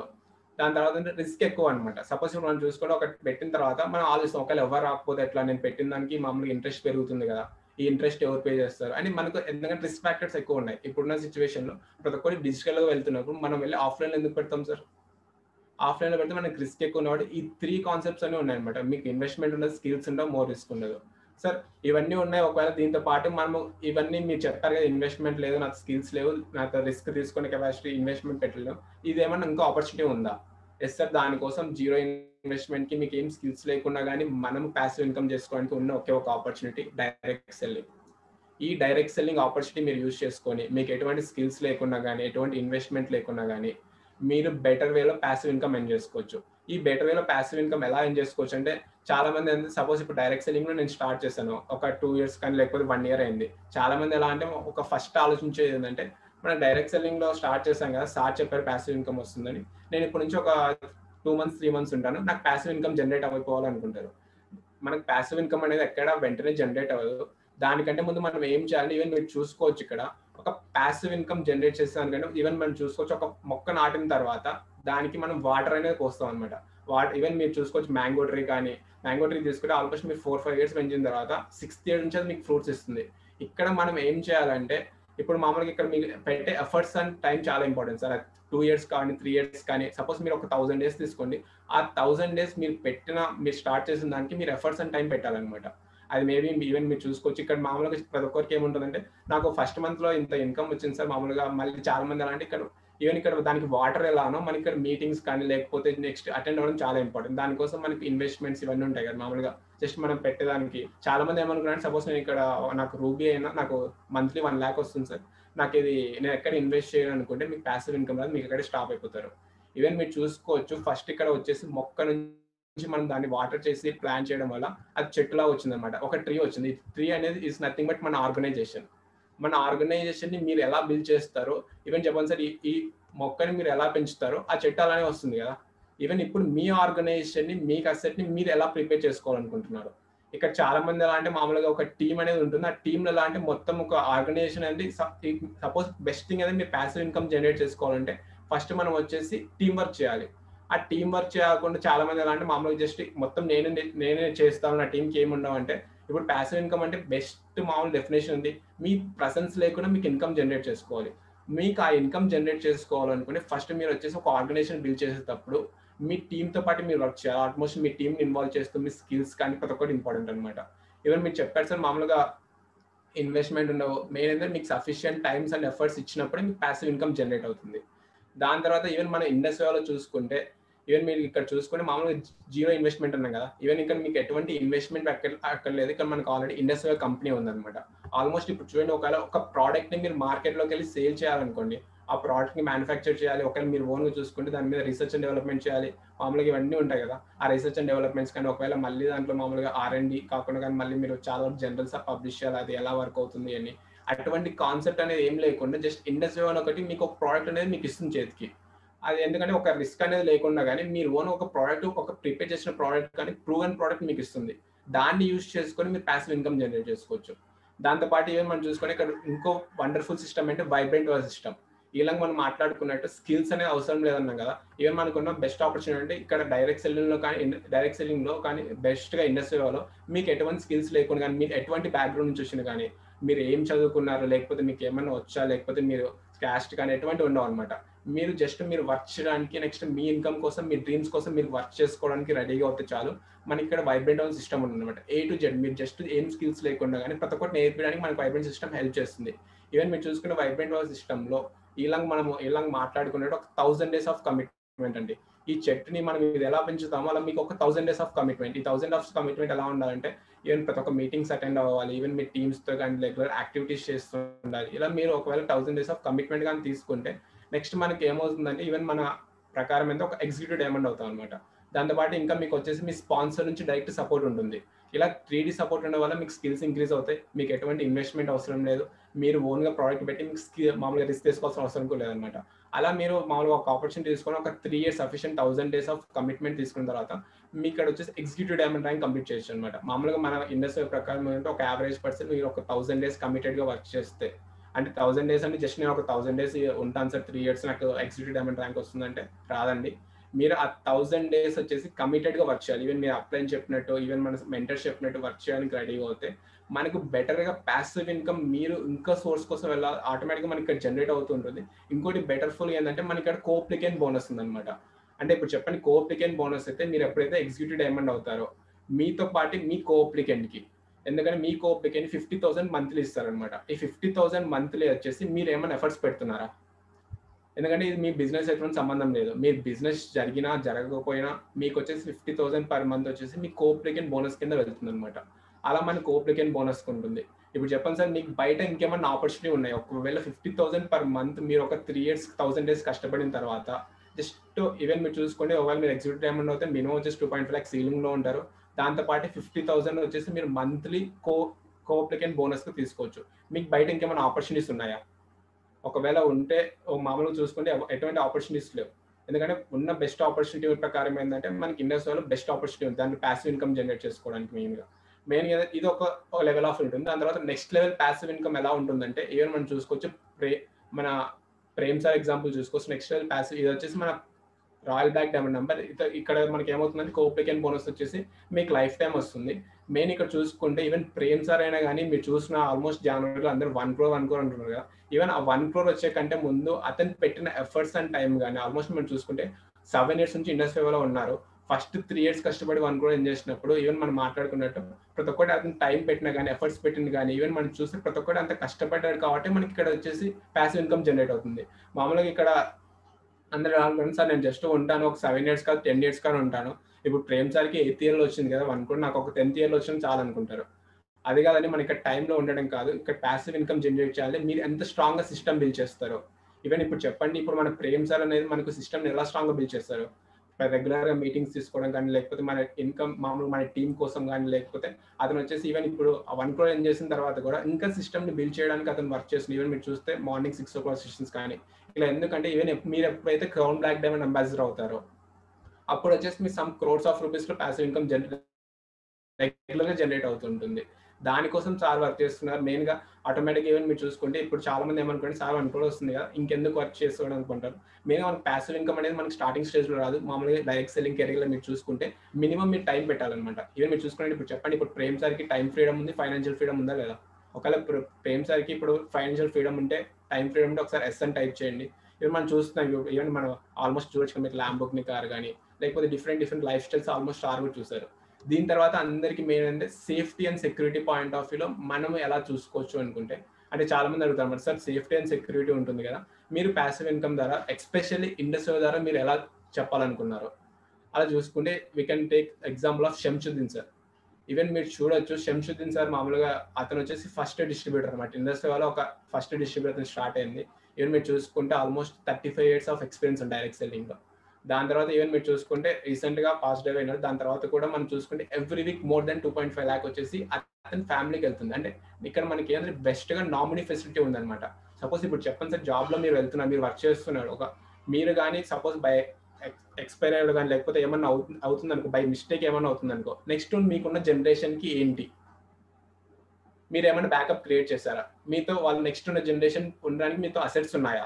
దాని తర్వాత రిస్క్ ఎక్కువ అనమాట సపోజ్ ఇప్పుడు మనం చూసుకుంటే ఒకటి పెట్టిన తర్వాత మనం ఆలోచిస్తాం ఒకవేళ ఎవరు రాకపోతే ఎట్లా నేను పెట్టిన దానికి మామూలుగా ఇంట్రెస్ట్ పెరుగుతుంది కదా ఈ ఇంట్రెస్ట్ ఎవరు పే చేస్తారు అని మనకు ఎందుకంటే రిస్క్ ఫ్యాక్టర్స్ ఎక్కువ ఉన్నాయి ఇప్పుడున్న సిచ్యువేషన్ లో ప్రతి ఒక్కటి డిజిటల్ గా వెళ్తున్నప్పుడు మనం వెళ్ళి ఆఫ్లైన్ ఎందుకు పెడతాం సార్ ఆఫ్లైన్ లో పెడితే మనకి రిస్క్ ఎక్కువ ఉన్నవాడు ఈ త్రీ కాన్సెప్ట్స్ అన్ని ఉన్నాయన్నమాట మీకు ఇన్వెస్ట్మెంట్ ఉండదు స్కిల్స్ ఉండవు మోర్ రిస్క్ ఉండదు సార్ ఇవన్నీ ఉన్నాయి ఒకవేళ దీంతో పాటు మనము ఇవన్నీ మీరు చెప్పారు కదా ఇన్వెస్ట్మెంట్ లేదు నాకు స్కిల్స్ లేవు నాకు రిస్క్ తీసుకునే కెపాసిటీ ఇన్వెస్ట్మెంట్ పెట్టలేము ఇదేమన్నా ఇంకా ఆపర్చునిటీ ఉందా ఎస్ సార్ దానికోసం జీరో ఇన్వెస్ట్మెంట్ కి మీకు ఏం స్కిల్స్ లేకుండా కానీ మనం ప్యాసివ్ ఇన్కమ్ చేసుకోవడానికి ఉన్న ఒకే ఒక ఆపర్చునిటీ డైరెక్ట్ సెల్లింగ్ ఈ డైరెక్ట్ సెల్లింగ్ ఆపర్చునిటీ మీరు యూజ్ చేసుకొని మీకు ఎటువంటి స్కిల్స్ లేకుండా కానీ ఎటువంటి ఇన్వెస్ట్మెంట్ లేకుండా కానీ మీరు బెటర్ వేలో ప్యాసివ్ ఇన్కమ్ ఎన్ చేసుకోవచ్చు ఈ బెటర్ వేలో ప్యాసివ్ ఇన్కమ్ ఎలా ఎన్ చేసుకోవచ్చు అంటే చాలా మంది సపోజ్ ఇప్పుడు డైరెక్ట్ సెల్లింగ్ లో నేను స్టార్ట్ చేశాను ఒక టూ ఇయర్స్ కానీ లేకపోతే వన్ ఇయర్ అయింది చాలా మంది ఎలా అంటే ఒక ఫస్ట్ ఆలోచించేది ఏంటంటే మనం డైరెక్ట్ సెల్లింగ్ లో స్టార్ట్ చేశాం కదా సార్ చెప్పారు ప్యాసివ్ ఇన్కమ్ వస్తుందని నేను ఇప్పటి నుంచి ఒక టూ మంత్స్ త్రీ మంత్స్ ఉంటాను నాకు ప్యాసివ్ ఇన్కమ్ జనరేట్ అయిపోవాలనుకుంటారు మనకు ప్యాసివ్ ఇన్కమ్ అనేది ఎక్కడ వెంటనే జనరేట్ అవ్వదు దానికంటే ముందు మనం ఏం చేయాలి ఈవెన్ మీరు చూసుకోవచ్చు ఇక్కడ ఒక ప్యాసివ్ ఇన్కమ్ జనరేట్ చేసేదానికంటే ఈవెన్ మనం చూసుకోవచ్చు ఒక మొక్క నాటిన తర్వాత దానికి మనం వాటర్ అనేది పోస్తాం అనమాట వాటర్ ఈవెన్ మీరు చూసుకోవచ్చు మ్యాంగో ట్రీ కానీ మ్యాంగో ట్రీ తీసుకుంటే ఆల్మోస్ట్ మీరు ఫోర్ ఫైవ్ ఇయర్స్ పెంచిన తర్వాత సిక్స్త్ ఇయర్ నుంచి అది మీకు ఫ్రూట్స్ ఇస్తుంది ఇక్కడ మనం ఏం చేయాలంటే ఇప్పుడు మామూలుగా ఇక్కడ మీకు పెట్టే ఎఫర్ట్స్ అండ్ టైం చాలా ఇంపార్టెంట్ సార్ టూ ఇయర్స్ కానీ త్రీ ఇయర్స్ కానీ సపోజ్ మీరు ఒక థౌసండ్ డేస్ తీసుకోండి ఆ థౌసండ్ డేస్ మీరు పెట్టిన మీరు స్టార్ట్ చేసిన దానికి మీరు ఎఫర్ట్స్ అండ్ టైం పెట్టాలన్నమాట అది మేబీ ఈవెన్ మీరు చూసుకోవచ్చు ఇక్కడ మామూలుగా ప్రతి ఒక్కరికి ఏముంటుందంటే నాకు ఫస్ట్ మంత్ లో ఇంత ఇన్కమ్ వచ్చింది సార్ మామూలుగా మళ్ళీ చాలా మంది అలాంటి ఇక్కడ ఈవెన్ ఇక్కడ దానికి వాటర్ ఎలానో మనకి ఇక్కడ మీటింగ్స్ కానీ లేకపోతే నెక్స్ట్ అటెండ్ అవ్వడం చాలా ఇంపార్టెంట్ దానికోసం మనకి ఇన్వెస్ట్మెంట్స్ ఇవన్నీ ఉంటాయి కదా మామూలుగా జస్ట్ మనం పెట్టేదానికి చాలా మంది ఏమనుకున్నారంటే సపోజ్ నేను ఇక్కడ నాకు రూబీ అయినా నాకు మంత్లీ వన్ ల్యాక్ వస్తుంది సార్ నాకు ఇది నేను ఎక్కడ ఇన్వెస్ట్ చేయాలి అనుకుంటే మీకు ప్యాసివ్ ఇన్కమ్ రాదు మీకు ఎక్కడ స్టాప్ అయిపోతారు ఈవెన్ మీరు చూసుకోవచ్చు ఫస్ట్ ఇక్కడ వచ్చేసి మొక్క నుంచి మనం దాన్ని వాటర్ చేసి ప్లాన్ చేయడం వల్ల అది చెట్టులా వచ్చింది అనమాట ఒక ట్రీ వచ్చింది ఈ ట్రీ అనేది ఇస్ నథింగ్ బట్ మన ఆర్గనైజేషన్ మన ఆర్గనైజేషన్ ని మీరు ఎలా బిల్డ్ చేస్తారో ఈవెన్ చెప్పండి సార్ ఈ మొక్కని మీరు ఎలా పెంచుతారో ఆ చెట్టు అలానే వస్తుంది కదా ఈవెన్ ఇప్పుడు మీ ఆర్గనైజేషన్ ని మీ అసెట్ ని మీరు ఎలా ప్రిపేర్ చేసుకోవాలనుకుంటున్నారు ఇక్కడ చాలా మంది ఎలా అంటే మామూలుగా ఒక టీం అనేది ఉంటుంది ఆ టీంలో ఎలా అంటే మొత్తం ఒక ఆర్గనైజేషన్ అనేది సపోజ్ బెస్ట్ థింగ్ అనేది మీరు ప్యాసివ్ ఇన్కమ్ జనరేట్ చేసుకోవాలంటే ఫస్ట్ మనం వచ్చేసి టీం వర్క్ చేయాలి ఆ టీం వర్క్ చేయకుండా చాలా మంది ఎలా అంటే మామూలుగా జస్ట్ మొత్తం నేను నేనే చేస్తాను నా టీంకి ఏమి ఉండవు అంటే ఇప్పుడు ప్యాసివ్ ఇన్కమ్ అంటే బెస్ట్ మామూలు డెఫినేషన్ ఉంది మీ ప్రసెన్స్ లేకుండా మీకు ఇన్కమ్ జనరేట్ చేసుకోవాలి మీకు ఆ ఇన్కమ్ జనరేట్ చేసుకోవాలనుకుంటే ఫస్ట్ మీరు వచ్చేసి ఒక ఆర్గనైజేషన్ బిల్డ్ చేసేటప్పుడు మీ టీంతో పాటు మీరు వర్క్ చేయాలి ఆల్మోస్ట్ మీ టీంని ఇన్వాల్వ్ చేస్తూ మీ స్కిల్స్ కానీ ప్రతి ఒక్కటి ఇంపార్టెంట్ అనమాట ఈవెన్ మీరు చెప్పారు సార్ మామూలుగా ఇన్వెస్ట్మెంట్ ఉండవు మెయిన్ ఏంటంటే మీకు సఫిషియంట్ టైమ్స్ అండ్ ఎఫర్ట్స్ ఇచ్చినప్పుడే మీకు ప్యాసివ్ ఇన్కమ్ జనరేట్ అవుతుంది దాని తర్వాత ఈవెన్ మన ఇండస్ట్రీలో చూసుకుంటే ఈవెన్ మీరు ఇక్కడ చూసుకుంటే మామూలుగా జీరో ఇన్వెస్ట్మెంట్ అన్నాం కదా ఈవెన్ ఇక్కడ మీకు ఎటువంటి ఇన్వెస్ట్మెంట్ అక్కడ అక్కడ లేదు ఇక్కడ మనకు ఆల్రెడీ ఇండస్ట్రియల్ కంపెనీ ఉందన్నమాట ఆల్మోస్ట్ ఇప్పుడు చూడండి ఒకవేళ ఒక ప్రోడక్ట్ ని మీరు మార్కెట్లోకి వెళ్ళి సేల్ చేయాలనుకోండి ఆ ప్రోడక్ట్ ని మ్యానుఫ్యాక్చర్ చేయాలి ఒకవేళ మీరు ఓన్ గా చూసుకుంటే దాని మీద రీసెర్చ్ అండ్ డెవలప్మెంట్ చేయాలి మామూలుగా ఇవన్నీ ఉంటాయి కదా ఆ రీసెర్చ్ అండ్ డెవలప్మెంట్స్ కానీ ఒకవేళ మళ్ళీ దాంట్లో మామూలుగా ఆర్ అండ్ డి కాకుండా కానీ మళ్ళీ మీరు చాలా జనరల్స్ పబ్లిష్ చేయాలి అది ఎలా వర్క్ అవుతుంది అని అటువంటి కాన్సెప్ట్ అనేది ఏం లేకుండా జస్ట్ ఇండస్ట్రీ వన్ ఒకటి మీకు ఒక ప్రోడక్ట్ అనేది మీకు ఇస్తుంది చేతికి అది ఎందుకంటే ఒక రిస్క్ అనేది లేకుండా కానీ మీరు ఓన్ ఒక ప్రోడక్ట్ ఒక ప్రిపేర్ చేసిన ప్రోడక్ట్ కానీ ప్రూవెన్ ప్రోడక్ట్ మీకు ఇస్తుంది దాన్ని యూజ్ చేసుకొని మీరు ప్యాసివ్ ఇన్కమ్ జనరేట్ చేసుకోవచ్చు దాంతోపాటు ఈవెన్ మనం చూసుకొని ఇక్కడ ఇంకో వండర్ఫుల్ సిస్టమ్ అంటే వైబ్రెంట్ వర్క్ సిస్టమ్ ఇలా మనం మాట్లాడుకున్నట్టు స్కిల్స్ అనేది అవసరం లేదన్నాం కదా ఈవెన్ మనకున్న బెస్ట్ ఆపర్చునిటీ అంటే ఇక్కడ డైరెక్ట్ సెల్లింగ్ లో కానీ డైరెక్ట్ సెల్లింగ్ లో కానీ బెస్ట్ గా ఇండస్ట్రీలో మీకు ఎటువంటి స్కిల్స్ లేకుండా కానీ మీరు ఎటువంటి బ్యాక్గ్రౌండ్ నుంచి వచ్చిన కానీ మీరు ఏం చదువుకున్నారు లేకపోతే మీకు ఏమన్నా వచ్చా లేకపోతే మీరు క్యాస్ట్ కానీ ఎటువంటి ఉండవు అనమాట మీరు జస్ట్ మీరు వర్క్ చేయడానికి నెక్స్ట్ మీ ఇన్కమ్ కోసం మీ డ్రీమ్స్ కోసం మీరు వర్క్ చేసుకోవడానికి రెడీగా అవుతే చాలు మనకి ఇక్కడ వైబ్రెంట్ ఆన్ సిస్టమ్ ఉంది అనమాట ఏ టు జెడ్ మీరు జస్ట్ ఏం స్కిల్స్ లేకుండా కానీ ప్రతి ఒక్కటి నేర్పించడానికి మనకి వైబ్రెంట్ సిస్టమ్ హెల్ప్ చేస్తుంది ఈవెన్ మీరు చూసుకున్న వైబ్రెంట్ ఆన్ సిస్టంలో ఇలాగ మనము ఇలాగ మాట్లాడుకునేది ఒక థౌసండ్ డేస్ ఆఫ్ కమిట్మెంట్ అండి ఈ చెట్టుని మనం ఇది ఎలా పెంచుతామో అలా మీకు ఒక థౌసండ్ డేస్ ఆఫ్ కమిట్మెంట్ ఈ థౌసండ్ ఆఫ్ కమిట్మెంట్ ఎలా ఉండాలంటే ఈవెన్ ప్రతి ఒక్క మీటింగ్స్ అటెండ్ అవ్వాలి ఈవెన్ మీ టీమ్స్తో కానీ రెగ్యులర్ యాక్టివిటీస్ చేస్తూ ఉండాలి ఇలా మీరు ఒకవేళ థౌసండ్ డేస్ ఆఫ్ కమిట్మెంట్ కానీ తీసుకుంటే నెక్స్ట్ మనకి ఏమవుతుందంటే ఈవెన్ మన ప్రకారం అయితే ఒక ఎగ్జిక్యూటివ్ డైమండ్ అవుతాం అనమాట దాంతోపాటు ఇంకా మీకు వచ్చేసి మీ స్పాన్సర్ నుంచి డైరెక్ట్ సపోర్ట్ ఉంటుంది ఇలా త్రీ డీ సపోర్ట్ ఉండడం వల్ల మీకు స్కిల్స్ ఇంక్రీజ్ అవుతాయి మీకు ఎటువంటి ఇన్వెస్ట్మెంట్ అవసరం లేదు మీరు ఓన్గా ప్రోడక్ట్ పెట్టి మీకు స్కిల్ మామూలుగా రిస్క్ తీసుకోవాల్సిన అవసరం కూడా లేదనమాట అలా మీరు మామూలుగా ఒక ఆపర్చునిటీ తీసుకొని ఒక three years sufficient thousand days of commitment తీసుకున్న తర్వాత మీ ఇక్కడ వచ్చేసి ఎగ్జిక్యూటివ్ డైమండ్ ర్యాంక్ కంప్లీట్ చేయొచ్చు అనమాట మామూలుగా మన ఇండస్ట్రీ ప్రకారం ఏంటంటే ఒక యావరేజ్ పర్సన్ మీరు ఒక థౌసండ్ డేస్ కమిటెడ్గా వర్క్ చేస్తే అంటే థౌసండ్ డేస్ అంటే జస్ట్ నేను ఒక థౌసండ్ డేస్ ఉంటాను సార్ త్రీ ఇయర్స్ నాకు ఎగ్జిక్యూటివ్ డైమండ్ ర్యాంక్ వస్తుందంటే రాదండి మీరు ఆ థౌసండ్ డేస్ వచ్చేసి కమిటెడ్ గా వర్క్ చేయాలి ఈవెన్ మీరు అప్లై చెప్పినట్టు ఈవెన్ మన మెంటర్ చెప్పినట్టు వర్క్ చేయడానికి రెడీగా అవుతే మనకు బెటర్ గా ప్యాసివ్ ఇన్కమ్ మీరు ఇంకా సోర్స్ కోసం వెళ్ళాలి ఆటోమేటిక్ గా మనకి ఇక్కడ జనరేట్ అవుతుంటుంది ఇంకోటి బెటర్ ఫుల్ ఏంటంటే మనకి ఇక్కడ కోప్లికెన్ బోనస్ ఉందన్నమాట అంటే ఇప్పుడు చెప్పండి కోప్లికెన్ బోనస్ అయితే మీరు ఎప్పుడైతే ఎగ్జిక్యూటివ్ డైమండ్ అవుతారో మీతో పాటు మీ కోప్లికెంట్ కి ఎందుకంటే మీ కోప్లికెంట్ ఫిఫ్టీ థౌసండ్ మంత్లీ ఇస్తారనమాట ఈ ఫిఫ్టీ థౌసండ్ మంత్లీ వచ్చేసి మీరు ఏమైనా ఎఫర్ట్స్ పెడుతున్నారా ఎందుకంటే ఇది మీ బిజినెస్ ఎటువంటి సంబంధం లేదు మీ బిజినెస్ జరిగినా జరగకపోయినా మీకు వచ్చేసి ఫిఫ్టీ థౌసండ్ పర్ మంత్ వచ్చేసి మీ కోప్లికెన్ బోనస్ కింద వెళ్తుంది అనమాట అలా మన కోప్లికెన్ బోనస్ ఉంటుంది ఇప్పుడు చెప్పండి సార్ మీకు బయట ఇంకేమన్నా ఆపర్చునిటీ ఉన్నాయి ఒకవేళ ఫిఫ్టీ థౌసండ్ పర్ మంత్ మీరు ఒక త్రీ ఇయర్స్ థౌసండ్ డేస్ కష్టపడిన తర్వాత జస్ట్ ఈవెన్ మీరు చూసుకోండి ఒకవేళ మీరు ఎగ్జిక్యూటివ్ డైమండ్ అవుతే మినిమం వచ్చేసి టూ పాయింట్ ఫైవ్ సీలింగ్ లో ఉంటారు దాంతో పాటు ఫిఫ్టీ థౌసండ్ వచ్చేసి మీరు మంత్లీ కో కోప్లికెన్ బోనస్ కు తీసుకోవచ్చు మీకు బయట ఇంకేమైనా ఆపర్చునిటీస్ ఉన్నాయా ఒకవేళ ఉంటే ఓ మామూలుగా చూసుకుంటే ఎవ- ఎటువంటి ఆపర్చునిటీస్ లేవు ఎందుకంటే ఉన్న బెస్ట్ ఆపర్చునిటీ ప్రకారం ఏంటంటే మనకి ఇండస్ట్రీలో బెస్ట్ ఆపర్చునిటీ ఉంది దాన్ని ప్యాసివ్ ఇన్కమ్ జనరేట్ చేసుకోవడానికి మెయిన్ గా మెయిన్ ఇది ఒక లెవెల్ ఆఫ్ ఉంటుంది దాని తర్వాత నెక్స్ట్ లెవెల్ ప్యాసివ్ ఇన్కమ్ ఎలా ఉంటుందంటే ఈవెన్ మనం చూసుకోవచ్చు ప్రే మన ప్రేమ్ సార్ ఎగ్జాంపుల్ చూసుకోవచ్చు నెక్స్ట్ లెవెల్ ప్యాసివ్ ఇది వచ్చేసి మన రాయల్ బ్యాక్ డైమండ్ నెంబర్ ఇక్కడ మనకి ఏమవుతుందంటే కోప్లికెన్ బోనస్ వచ్చేసి మీకు లైఫ్ టైం వస్తుంది మెయిన్ ఇక్కడ చూసుకుంటే ఈవెన్ ప్రేమ్ సార్ అయినా కానీ మీరు చూసిన ఆల్మోస్ట్ జనవరిలో అందరూ వన్ క్రోర్ వన్ క్రోర్ అంటున్నారు కదా ఈవెన్ ఆ వన్ క్రోర్ వచ్చే కంటే ముందు అతను పెట్టిన ఎఫర్ట్స్ అండ్ టైం కానీ ఆల్మోస్ట్ మనం చూసుకుంటే సెవెన్ ఇయర్స్ నుంచి ఇండస్ట్రీలో ఉన్నారు ఫస్ట్ త్రీ ఇయర్స్ కష్టపడి వన్ క్రోర్ ఏం చేసినప్పుడు ఈవెన్ మనం మాట్లాడుకున్నట్టు ప్రతి ఒక్కటి అతను టైం పెట్టినా కానీ ఎఫర్ట్స్ పెట్టింది కానీ ఈవెన్ మనం చూస్తే ప్రతి ఒక్కటి అంత కష్టపడ్డాడు కాబట్టి మనకి ఇక్కడ వచ్చేసి ప్యాసివ్ ఇన్కమ్ జనరేట్ అవుతుంది మామూలుగా ఇక్కడ అందరూ అనుకుంటారు సార్ నేను జస్ట్ ఉంటాను ఒక సెవెన్ ఇయర్స్ కాదు టెన్ ఇయర్స్ కానీ ఉంటాను ఇప్పుడు ప్రేమ్ సార్కి ఎయిత్ ఇయర్లో వచ్చింది కదా వన్ క్రోర్ నాకు ఒక టెన్త్ ఇయర్లో వచ్చింది చాలా అనుకుంటారు అది కాదని మన ఇక్కడ టైంలో ఉండడం కాదు ఇక్కడ ప్యాసివ్ ఇన్కమ్ జనరేట్ చేయాలి మీరు ఎంత స్ట్రాంగ్ గా సిస్టమ్ బిల్డ్ చేస్తారో ఈవెన్ ఇప్పుడు చెప్పండి ఇప్పుడు మన ప్రేమ్ సార్ అనేది మనకు సిస్టమ్ ఎలా స్ట్రాంగ్ గా బిల్డ్ చేస్తారు రెగ్యులర్ గా మీటింగ్స్ తీసుకోవడం కానీ లేకపోతే మన ఇన్కమ్ మామూలు మన టీం కోసం కానీ లేకపోతే అతను వచ్చేసి ఈవెన్ ఇప్పుడు వన్ క్రోర్ ఏం చేసిన తర్వాత కూడా ఇంకా సిస్టమ్ ని బిల్డ్ చేయడానికి అతను వర్క్ చేస్తుంది ఈవెన్ మీరు చూస్తే morning six o'clock sessions కానీ ఇలా ఎందుకంటే ఈవెన్ మీరు ఎప్పుడైతే క్రౌన్ బ్లాక్ డైమండ్ అంబాసిడర్ అవుతారో అప్పుడు వచ్చేసి మీ సమ్ క్రోర్స్ ఆఫ్ రూపీస్ లో ప్యాసివ్ ఇన్కమ్ జనరేట్ రెగ్యులర్ గా జనరేట్ అవుతుంటుంది దానికోసం చాలా వర్క్ చేస్తున్నారు మెయిన్ గా ఆటోమేటిక్ ఈవెన్ మీరు చూసుకుంటే ఇప్పుడు చాలా మంది ఏమనుకోండి చాలా అనుకూల వస్తుంది కదా ఇంకెందుకు వర్క్ చేసుకోవడం అనుకుంటారు మెయిన్ మనకి ప్యాసివ్ ఇన్కమ్ అనేది మనకి స్టార్టింగ్ స్టేజ్ లో రాదు మామూలుగా డైరెక్ట్ సెల్లింగ్ కెరీర్ లో మీరు చూసుకుంటే మినిమం మీరు టైం పెట్టాలన్నమాట ఈవెన్ మీరు చూసుకుంటే ఇప్పుడు చెప్పండి ఇప్పుడు ప్రేమ్ సార్కి టైం ఫ్రీడమ్ ఉంది ఫైనాన్షియల్ ఫ్రీడమ్ ఉందా లేదా ఒకవేళ ప్ర- ప్రేమ్ సార్కి ఇప్పుడు ఫైనాన్షియల్ ఫ్రీడమ్ ఉంటే టైం ఫ్రీడమ్ ఉంటే ఒకసారి ఎస్ అని టైప్ చేయండి ఈవెన్ మనం చూస్తున్నాం ఈవెన్ మనం ఆల్మోస్ట్ చూడొచ్చు మీరు ల్యాంబోక్ని కార్ కానీ లేకపోతే different different lifestyles almost ఆర్ కూడా చూసారు దీని తర్వాత అందరికి మెయిన్ అంటే safety and security point of వ్యూలో మనం ఎలా చూసుకోవచ్చు అనుకుంటే అంటే చాలా మంది అడుగుతారు మరి సార్ సేఫ్టీ అండ్ సెక్యూరిటీ ఉంటుంది కదా మీరు ప్యాసివ్ ఇన్కమ్ ద్వారా ఎస్పెషల్లీ ఇండస్ట్రీ ద్వారా మీరు ఎలా చెప్పాలనుకున్నారు అలా చూసుకుంటే we can take example of Shamshuddin sir even మీరు చూడొచ్చు శంషుద్దీన్ సార్ మామూలుగా అతను వచ్చేసి ఫస్ట్ డిస్ట్రిబ్యూటర్ అనమాట ఇండస్ట్రీ వల్ల ఒక ఫస్ట్ డిస్ట్రిబ్యూటర్ స్టార్ట్ అయింది ఈవెన్ మీరు చూసుకుంటే almost thirty five years of experience direct selling లో దాని తర్వాత ఈవెన్ మీరు చూసుకుంటే రీసెంట్ గా పాస్ట్ డే అయినారు దాని తర్వాత కూడా మనం చూసుకుంటే every week more than two point five lakh వచ్చేసి అతని ఫ్యామిలీకి వెళ్తుంది అంటే ఇక్కడ మనకి ఏంటంటే బెస్ట్ గా నామినీ ఫెసిలిటీ ఉందన్నమాట సపోజ్ ఇప్పుడు చెప్పండి సార్ జాబ్ లో మీరు వెళ్తున్నారు మీరు వర్క్ చేస్తున్నారు ఒక మీరు కానీ సపోజ్ బై ఎక్స్పైర్ అయ్యాడు కానీ లేకపోతే ఏమన్నా అవుతుంది అవుతుంది అనుకో బై మిస్టేక్ ఏమన్నా అవుతుంది అనుకో నెక్స్ట్ మీకున్న జనరేషన్ కి ఏంటి మీరు ఏమైనా బ్యాకప్ క్రియేట్ చేశారా మీతో వాళ్ళ నెక్స్ట్ ఉన్న జనరేషన్ ఉండడానికి మీతో అసెట్స్ ఉన్నాయా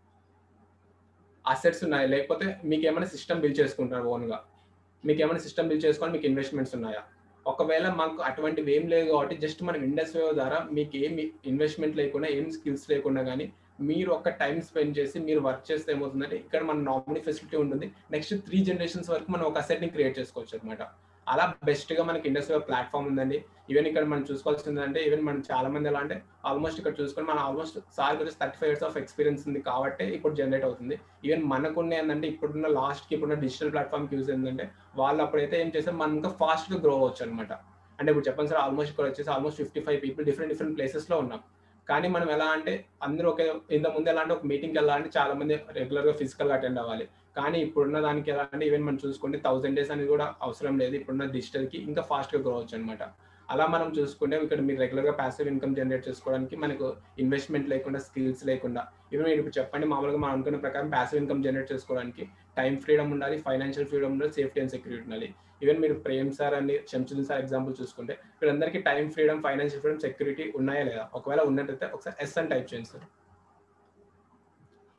అసెట్స్ ఉన్నాయా లేకపోతే మీకు ఏమైనా సిస్టమ్ బిల్డ్ చేసుకుంటారు ఓన్ గా మీకు ఏమైనా సిస్టమ్ బిల్డ్ చేసుకొని మీకు ఇన్వెస్ట్మెంట్స్ ఉన్నాయా ఒకవేళ మాకు అటువంటివి ఏం లేదు కాబట్టి జస్ట్ మనం ఇండస్ట్రీ ద్వారా మీకు ఏం ఇన్వెస్ట్మెంట్ లేకుండా ఏం స్కిల్స్ లేకుండా కానీ మీరు ఒక టైం స్పెండ్ చేసి మీరు వర్క్ చేస్తే ఏమవుతుందంటే ఇక్కడ మన నామినీ ఫెసిలిటీ ఉంటుంది నెక్స్ట్ త్రీ జనరేషన్స్ వరకు మనం ఒక అసెట్ ని క్రియేట్ చేసుకోవచ్చు అనమాట అలా బెస్ట్ గా మనకి ఇండస్ట్రీ ప్లాట్ఫామ్ ఉందండి ఈవెన్ ఇక్కడ మనం చూసుకోవాల్సింది అంటే ఈవెన్ మనం చాలా మంది ఎలా అంటే ఆల్మోస్ట్ ఇక్కడ చూసుకొని మనం ఆల్మోస్ట్ సార్ వచ్చేసి thirty five years of experience ఉంది కాబట్టి ఇప్పుడు జనరేట్ అవుతుంది ఈవెన్ మనకున్న ఏంటంటే ఇప్పుడున్న లాస్ట్ కి ఇప్పుడున్న డిజిటల్ ప్లాట్ఫామ్ యూజ్ ఏంటంటే వాళ్ళు అప్పుడైతే ఏం చేస్తే మనం ఇంకా ఫాస్ట్ గా గ్రో అవ్వచ్చు అనమాట అంటే ఇప్పుడు చెప్పండి సార్ ఆల్మోస్ట్ ఇక్కడ వచ్చేసి almost fifty five people different different places లో ఉన్నాం కానీ మనం ఎలా అంటే అందరూ ఒకే ఇంత ముందు ఎలా అంటే ఒక మీటింగ్కి వెళ్ళాలంటే చాలా మంది రెగ్యులర్ గా ఫిజికల్ గా అటెండ్ అవ్వాలి కానీ ఇప్పుడున్న దానికి ఎలా అంటే ఈవెన్ మనం చూసుకుంటే థౌసండ్ డేస్ అనేది కూడా అవసరం లేదు ఇప్పుడున్న డిజిటల్ కి ఇంకా ఫాస్ట్ గా గ్రో అవచ్చు అనమాట అలా మనం చూసుకుంటే ఇక్కడ మీరు రెగ్యులర్ గా ప్యాసివ్ ఇన్కమ్ జనరేట్ చేసుకోవడానికి మనకు ఇన్వెస్ట్మెంట్ లేకుండా స్కిల్స్ లేకుండా ఈవెన్ మీరు ఇప్పుడు చెప్పండి మామూలుగా మనం అనుకున్న ప్రకారం ప్యాసివ్ ఇన్కమ్ జనరేట్ చేసుకోవడానికి టైం ఫ్రీడమ్ ఉండాలి ఫైనాన్షియల్ ఫ్రీడమ్ ఉండాలి సేఫ్టీ అండ్ సెక్యూరిటీ ఉండాలి ఈవెన్ మీరు ప్రేమ్ సార్ అని శంసుద్దీన్ సార్ ఎగ్జాంపుల్ చూసుకుంటే వీళ్ళందరికీ time freedom financial freedom security ఉన్నాయా లేదా ఒకవేళ ఉన్నట్టయితే ఒకసారి ఎస్ అని టైప్ చేయండి సార్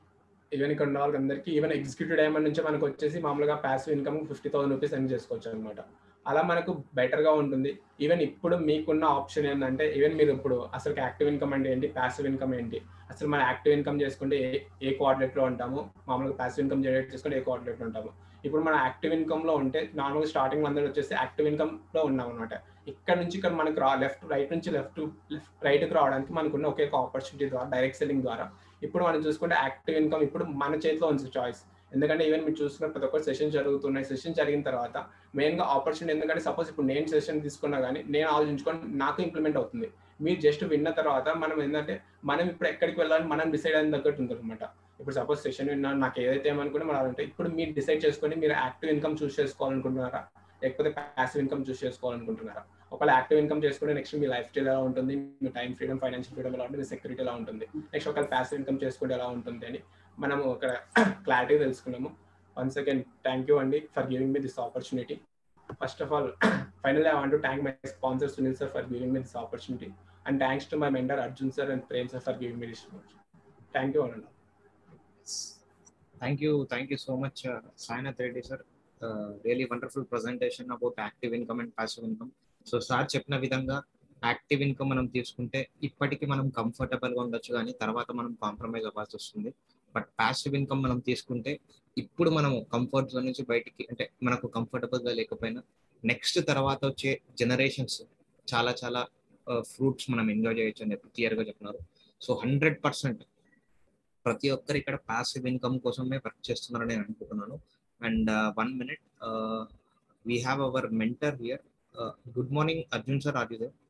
ఈవెన్ ఇక్కడ ఉన్న వాళ్ళందరికీ ఈవెన్ ఎగ్జిక్యూటివ్ డైమండ్ నుంచి మనకు వచ్చేసి మామూలుగా passive income fifty thousand rupees earn చేసుకోవచ్చు అనమాట అలా మనకు బెటర్గా ఉంటుంది ఈవెన్ ఇప్పుడు మీకున్న ఆప్షన్ ఏంటంటే ఈవెన్ మీరు ఇప్పుడు అసలు యాక్టివ్ ఇన్కమ్ అంటే ఏంటి ప్యాసివ్ ఇన్కమ్ ఏంటి అసలు మన యాక్టివ్ ఇన్కమ్ చేసుకుంటే ఏ ఏ కోఆర్డినేట్లో ఉంటాము మామూలుగా ప్యాసివ్ ఇన్కమ్ జనరేట్ చేసుకుంటే ఏ కోఆర్డినేట్లో ఉంటాము ఇప్పుడు మన యాక్టివ్ ఇన్కమ్లో ఉంటే నార్మల్ స్టార్టింగ్ అందరూ వచ్చేసి యాక్టివ్ ఇన్కమ్లో ఉన్నాం అనమాట ఇక్కడ నుంచి ఇక్కడ మనకు రా లెఫ్ట్ రైట్ నుంచి లెఫ్ట్ లెఫ్ట్ రైట్కి రావడానికి మనకున్న ఒకే ఒక ఆపర్చునిటీ ద్వారా డైరెక్ట్ సెల్లింగ్ ద్వారా ఇప్పుడు మనం చూసుకుంటే యాక్టివ్ ఇన్కమ్ ఇప్పుడు మన చేతిలో ఉంది చాయిస్ ఎందుకంటే ఈవెన్ మీరు చూసుకున్న ప్రతి ఒక్క సెషన్ జరుగుతున్నాయి సెషన్ జరిగిన తర్వాత మెయిన్గా ఆపర్చునిటీ ఎందుకంటే సపోజ్ ఇప్పుడు నేను సెషన్ తీసుకున్నా కానీ నేను ఆలోచించుకొని నాకు ఇంప్లిమెంట్ అవుతుంది మీరు జస్ట్ విన్న తర్వాత మనం ఏంటంటే మనం ఇప్పుడు ఎక్కడికి వెళ్ళాలని మనం డిసైడ్ అయిన తగ్గట్టు ఉంటుంది అనమాట ఇప్పుడు సపోజ్ సెషన్ విన్నా నాకు ఏదైతే ఏమనుకున్నా మనం అంటే ఇప్పుడు మీరు డిసైడ్ చేసుకొని మీరు యాక్టివ్ ఇన్కమ్ చూస్ చేసుకోవాలనుకుంటున్నారా లేకపోతే ప్యాసివ్ ఇన్కమ్ చూస్ చేసుకోవాలనుకుంటున్నారా ఒకవేళ యాక్టివ్ ఇన్కమ్ చేసుకుంటే నెక్స్ట్ మీ లైఫ్ స్టైల్ ఎలా ఉంటుంది మీ టైం ఫ్రీడమ్ ఫైనాన్షియల్ ఫ్రీడమ్ ఎలా ఉంటుంది మీ సెక్యూరిటీ ఎలా ఉంటుంది నెక్స్ట్ ఒకవేళ ప్యాసివ్ ఇన్కమ్ చేసుకుంటే ఎలా ఉంటుంది అని మనము ఒక క్లారిటీ తెలుసుకున్నాము వన్స్ అగైన్ థ్యాంక్ యూ అండి for giving me this opportunity first of all final I want to thank my sponsor Sunil sir for giving me this opportunity and thanks to my mentor Arjun sir and Prem sir for giving me this thank you అనండి thank you thank you so much Sainath Reddy sir really wonderful presentation about active income and passive income so sir చెప్పిన విధంగా యాక్టివ్ ఇన్కమ్ మనం తీసుకుంటే ఇప్పటికి మనం కంఫర్టబుల్ గా ఉండొచ్చు కానీ తర్వాత మనం కాంప్రమైజ్ అవ్వాల్సి వస్తుంది బట్ పాసివ్ ఇన్కమ్ మనం తీసుకుంటే ఇప్పుడు మనం కంఫర్ట్ జోన్ నుంచి బయటికి అంటే మనకు కంఫర్టబుల్ గా లేకపోయినా నెక్స్ట్ తర్వాత వచ్చే జనరేషన్స్ చాలా చాలా ఫ్రూట్స్ మనం ఎంజాయ్ చేయొచ్చు అని చెప్పి క్లియర్ గా చెప్తున్నారు సో హండ్రెడ్ పర్సెంట్ ప్రతి ఒక్కరు ఇక్కడ పాసివ్ ఇన్కమ్ కోసమే వర్క్ చేస్తున్నారని నేను అనుకుంటున్నాను and one minute we have our mentor here good morning Arjun sir are you there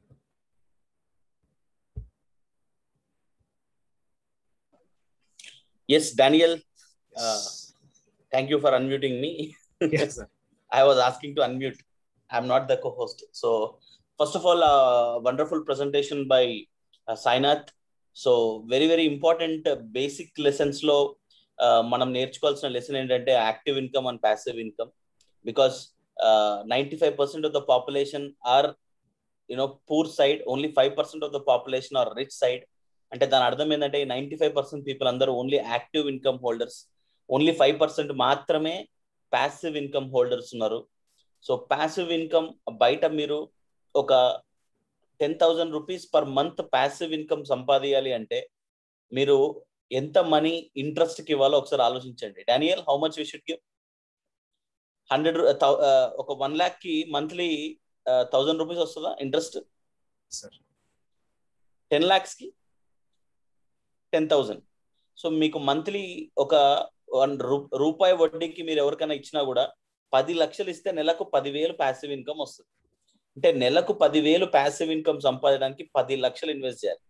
Yes, Daniel. Uh, thank you for unmuting me. yes sir I was asking to unmute. I'm not the co-host. So, first of all, uh, wonderful presentation by uh, Sainath. So very very important basic lessons లో మనం నేర్చుకోవాల్సిన లెసన్ ఏంటంటే active income and passive income because ninety five percent of the population are you know poor side only five percent of the population are rich side అంటే దాని అర్థం ఏంటంటే నైంటీ ఫైవ్ పర్సెంట్ పీపుల్ అందరూ only active income holders only five percent మాత్రమే ప్యాసివ్ ఇన్కమ్ హోల్డర్స్ ఉన్నారు సో ప్యాసివ్ ఇన్కమ్ బయట మీరు ఒక ten thousand rupees per month passive income సంపాదించాలి అంటే మీరు ఎంత మనీ ఇంట్రెస్ట్కి ఇవ్వాలో ఒకసారి ఆలోచించండి Daniel how much we should give hundred ఒక వన్ ల్యాక్ కి మంత్లీ థౌజండ్ రూపీస్ వస్తుందా ఇంట్రెస్ట్ సార్ టెన్ ల్యాక్స్ కి టెన్ థౌజండ్ సో మీకు మంత్లీ ఒక వన్ రూపాయి వడ్డీకి మీరు ఎవరికైనా ఇచ్చినా కూడా పది లక్షలు ఇస్తే నెలకు పదివేలు ప్యాసివ్ ఇన్కమ్ వస్తుంది అంటే నెలకు పదివేలు ప్యాసివ్ ఇన్కమ్ సంపాదించడానికి పది లక్షలు ఇన్వెస్ట్ చేయాలి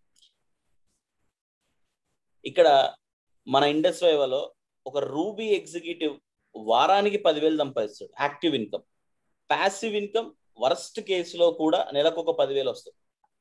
ఇక్కడ మన ఇండస్ వైవలో ఒక రూబీ ఎగ్జిక్యూటివ్ వారానికి పదివేలు సంపాదిస్తాడు active income passive income worst కేసులో కూడా నెలకు ఒక పదివేలు వస్తుంది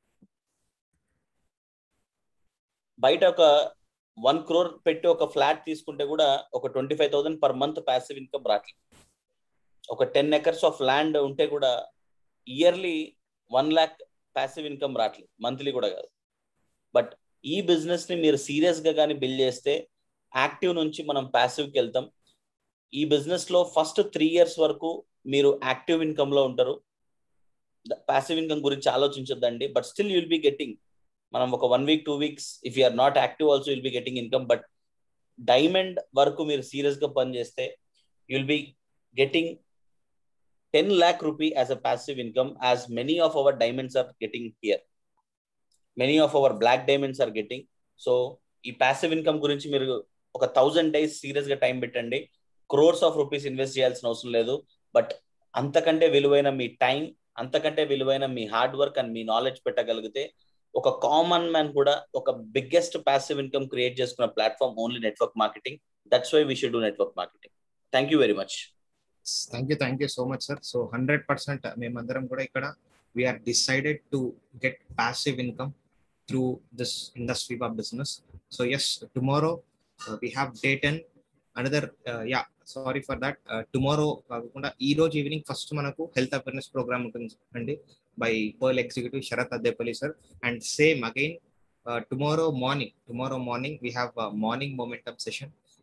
బయట ఒక వన్ క్రోర్ పెట్టి ఒక ఫ్లాట్ తీసుకుంటే కూడా ఒక twenty five thousand per month passive income రావట్లేదు ఒక టెన్ ఎకర్స్ ఆఫ్ ల్యాండ్ ఉంటే కూడా yearly one lakh passive income రావట్లేదు మంత్లీ కూడా కాదు బట్ ఈ బిజినెస్ ని మీరు సీరియస్ గా కానీ బిల్డ్ చేస్తే యాక్టివ్ నుంచి మనం ప్యాసివ్కి వెళ్తాం ఈ బిజినెస్ లో ఫస్ట్ త్రీ ఇయర్స్ వరకు మీరు యాక్టివ్ ఇన్కమ్ లో ఉంటారు ప్యాసివ్ ఇన్కమ్ గురించి ఆలోచించొద్దండి but still you'll be getting మనం ఒక one week two weeks if you're not active also will be getting income but diamond వరకు మీరు సీరియస్ గా పనిచేస్తే you'll be getting ten lakh rupee as a passive income as many of our diamonds are getting here many of our black diamonds are getting so ఈ ప్యాసివ్ ఇన్కమ్ గురించి మీరు ఒక థౌజండ్ డేస్ సీరియస్ గా టైం పెట్టండి క్రోర్స్ ఆఫ్ రూపీస్ ఇన్వెస్ట్ చేయాల్సిన అవసరం లేదు బట్ అంతకంటే విలువైన మీ టైం అంతకంటే విలువైన మీ హార్డ్ వర్క్ అండ్ మీ నాలెడ్జ్ పెట్టగలిగితే ఒక కామన్ మ్యాన్ కూడా ఒక బిగ్గెస్ట్ ప్యాసివ్ ఇన్కమ్ క్రియేట్ చేసుకున్న platform only network marketing that's why we should do network marketing thank you very much thank you thank you so much sir so hundred percent మేమందరం కూడా ఇక్కడ we are decided to get passive income through this industry of business so yes tomorrow we have day ten another yeah sorry for that tomorrow కాకుండా ఈ రోజు ఈవినింగ్ ఫస్ట్ మనకు హెల్త్ అవేర్నెస్ ప్రోగ్రామ్ ఉంటుంది అండి by pearl executive Sharath Addepalli sir and same again tomorrow morning tomorrow morning we have morning momentum session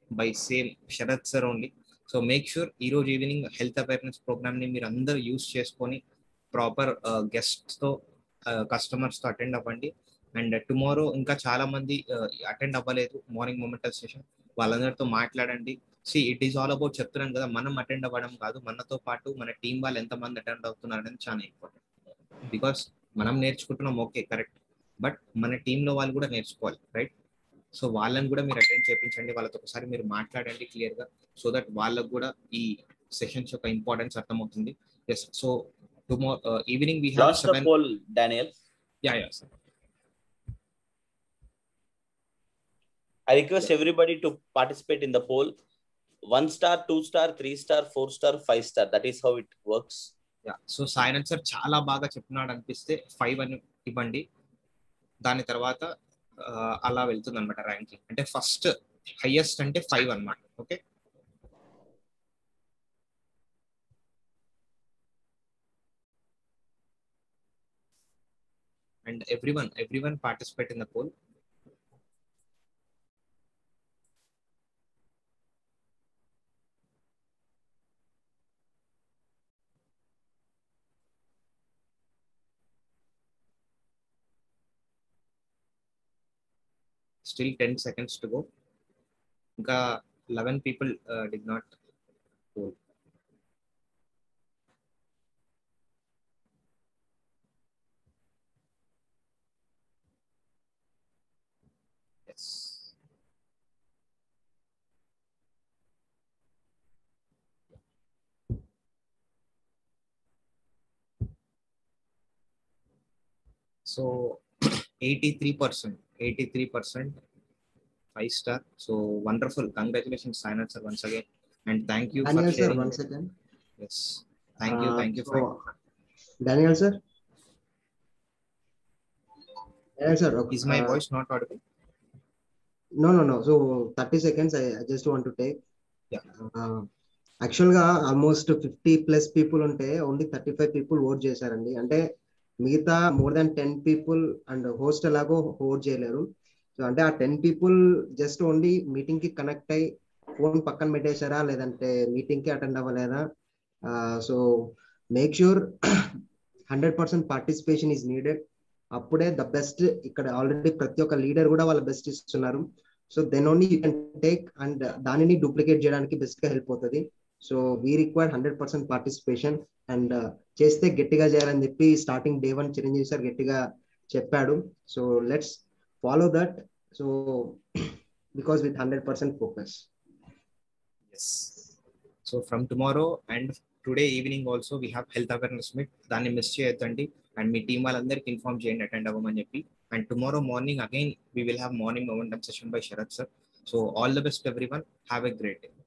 by same Sharath sir only so make sure ఈ రోజు ఈవినింగ్ హెల్త్ అవేర్నెస్ ప్రోగ్రామ్ ని మీరు అందరూ యూస్ చేసుకొని ప్రాపర్ గెస్ట్స్ తో కస్టమర్స్ తో అటెండ్ అవ్వండి అండ్ టుమారో ఇంకా చాలా మంది అటెండ్ అవ్వలేదు మార్నింగ్ మొమెంటల్ సెషన్ వాళ్ళందరితో మాట్లాడండి see it is all about చెప్తున్నాను కదా మనం అటెండ్ అవ్వడం కాదు మనతో పాటు మన టీం వాళ్ళు ఎంతమంది అటెండ్ అవుతున్నారు అనేది చాలా ఇంపార్టెంట్ బికాస్ మనం నేర్చుకుంటున్నాం ఓకే కరెక్ట్ బట్ మన టీంలో వాళ్ళు కూడా నేర్చుకోవాలి రైట్ సో వాళ్ళని కూడా మీరు అటెండ్ చేయించండి వాళ్ళతో ఒకసారి మీరు మాట్లాడండి క్లియర్ గా సో దట్ వాళ్ళకు కూడా ఈ సెషన్స్ యొక్క ఇంపార్టెన్స్ అర్థమవుతుంది yes so tomorrow evening we have last the seven poll Daniel yeah yeah sir I request everybody to participate in the poll. One star, two star, three star, four star, five star. That is how it works. Yeah so Sainath sir చాలా బాగా చెప్పినాడు అనిపిస్తే ఫైవ్ అని ఇవ్వండి దాని తర్వాత ఆ, అలా వెళ్తుంది అనమాట ర్యాంకింగ్ అంటే ఫస్ట్ హైయెస్ట్ అంటే ఫైవ్ అన్నమాట okay and every one every one participate in the poll still ten seconds to go ఇంకా eleven people did not poll yes so eighty three percent eighty three percent five star so wonderful congratulations Sainath sir once again and thank you for Daniel sir, sharing one second. Yes thank you Uh, thank you for so, Daniel sir. Daniel sir, okay. is my uh, voice not audible No, no, no. So 30 seconds. I, I just want to take. Yeah. Uh, actual గా ఆల్మోస్ట్ ఫిఫ్టీ ప్లస్ పీపుల్ ఉంటే only thirty five people vote చేశారండి అంటే మిగతా more than ten people and host ఎలాగో ఓట్ చేయలేరు సో అంటే ఆ ten people just only meeting కి కనెక్ట్ అయ్యి ఫోన్ పక్కన పెట్టేశారా లేదంటే మీటింగ్ కి అటెండ్ అవ్వలేదా so make sure hundred percent participation is needed అప్పుడే ద బెస్ట్ ఇక్కడ ఆల్రెడీ ప్రతి ఒక్క లీడర్ కూడా వాళ్ళ బెస్ట్ ఇస్తున్నారు so then only you can take and దానిని డూప్లికేట్ చేయడానికి బెస్ట్ గా హెల్ప్ అవుతుంది so we require hundred percent participation and చేస్తే గట్టిగా చేయాలని చెప్పి starting day one Chiranjeevi sir గట్టిగా చెప్పాడు so let's follow that so because with hundred percent focus yes so from tomorrow and today evening also we have health awareness meet దాన్ని మిస్ చేయొద్దండి అండ్ మీ టీం వాళ్ళందరికీ ఇన్ఫార్మ్ చేయండి అటెండ్ అవ్వమని చెప్పి and tomorrow morning again we will have morning momentum session by Sharath sir so all the best every one have a great day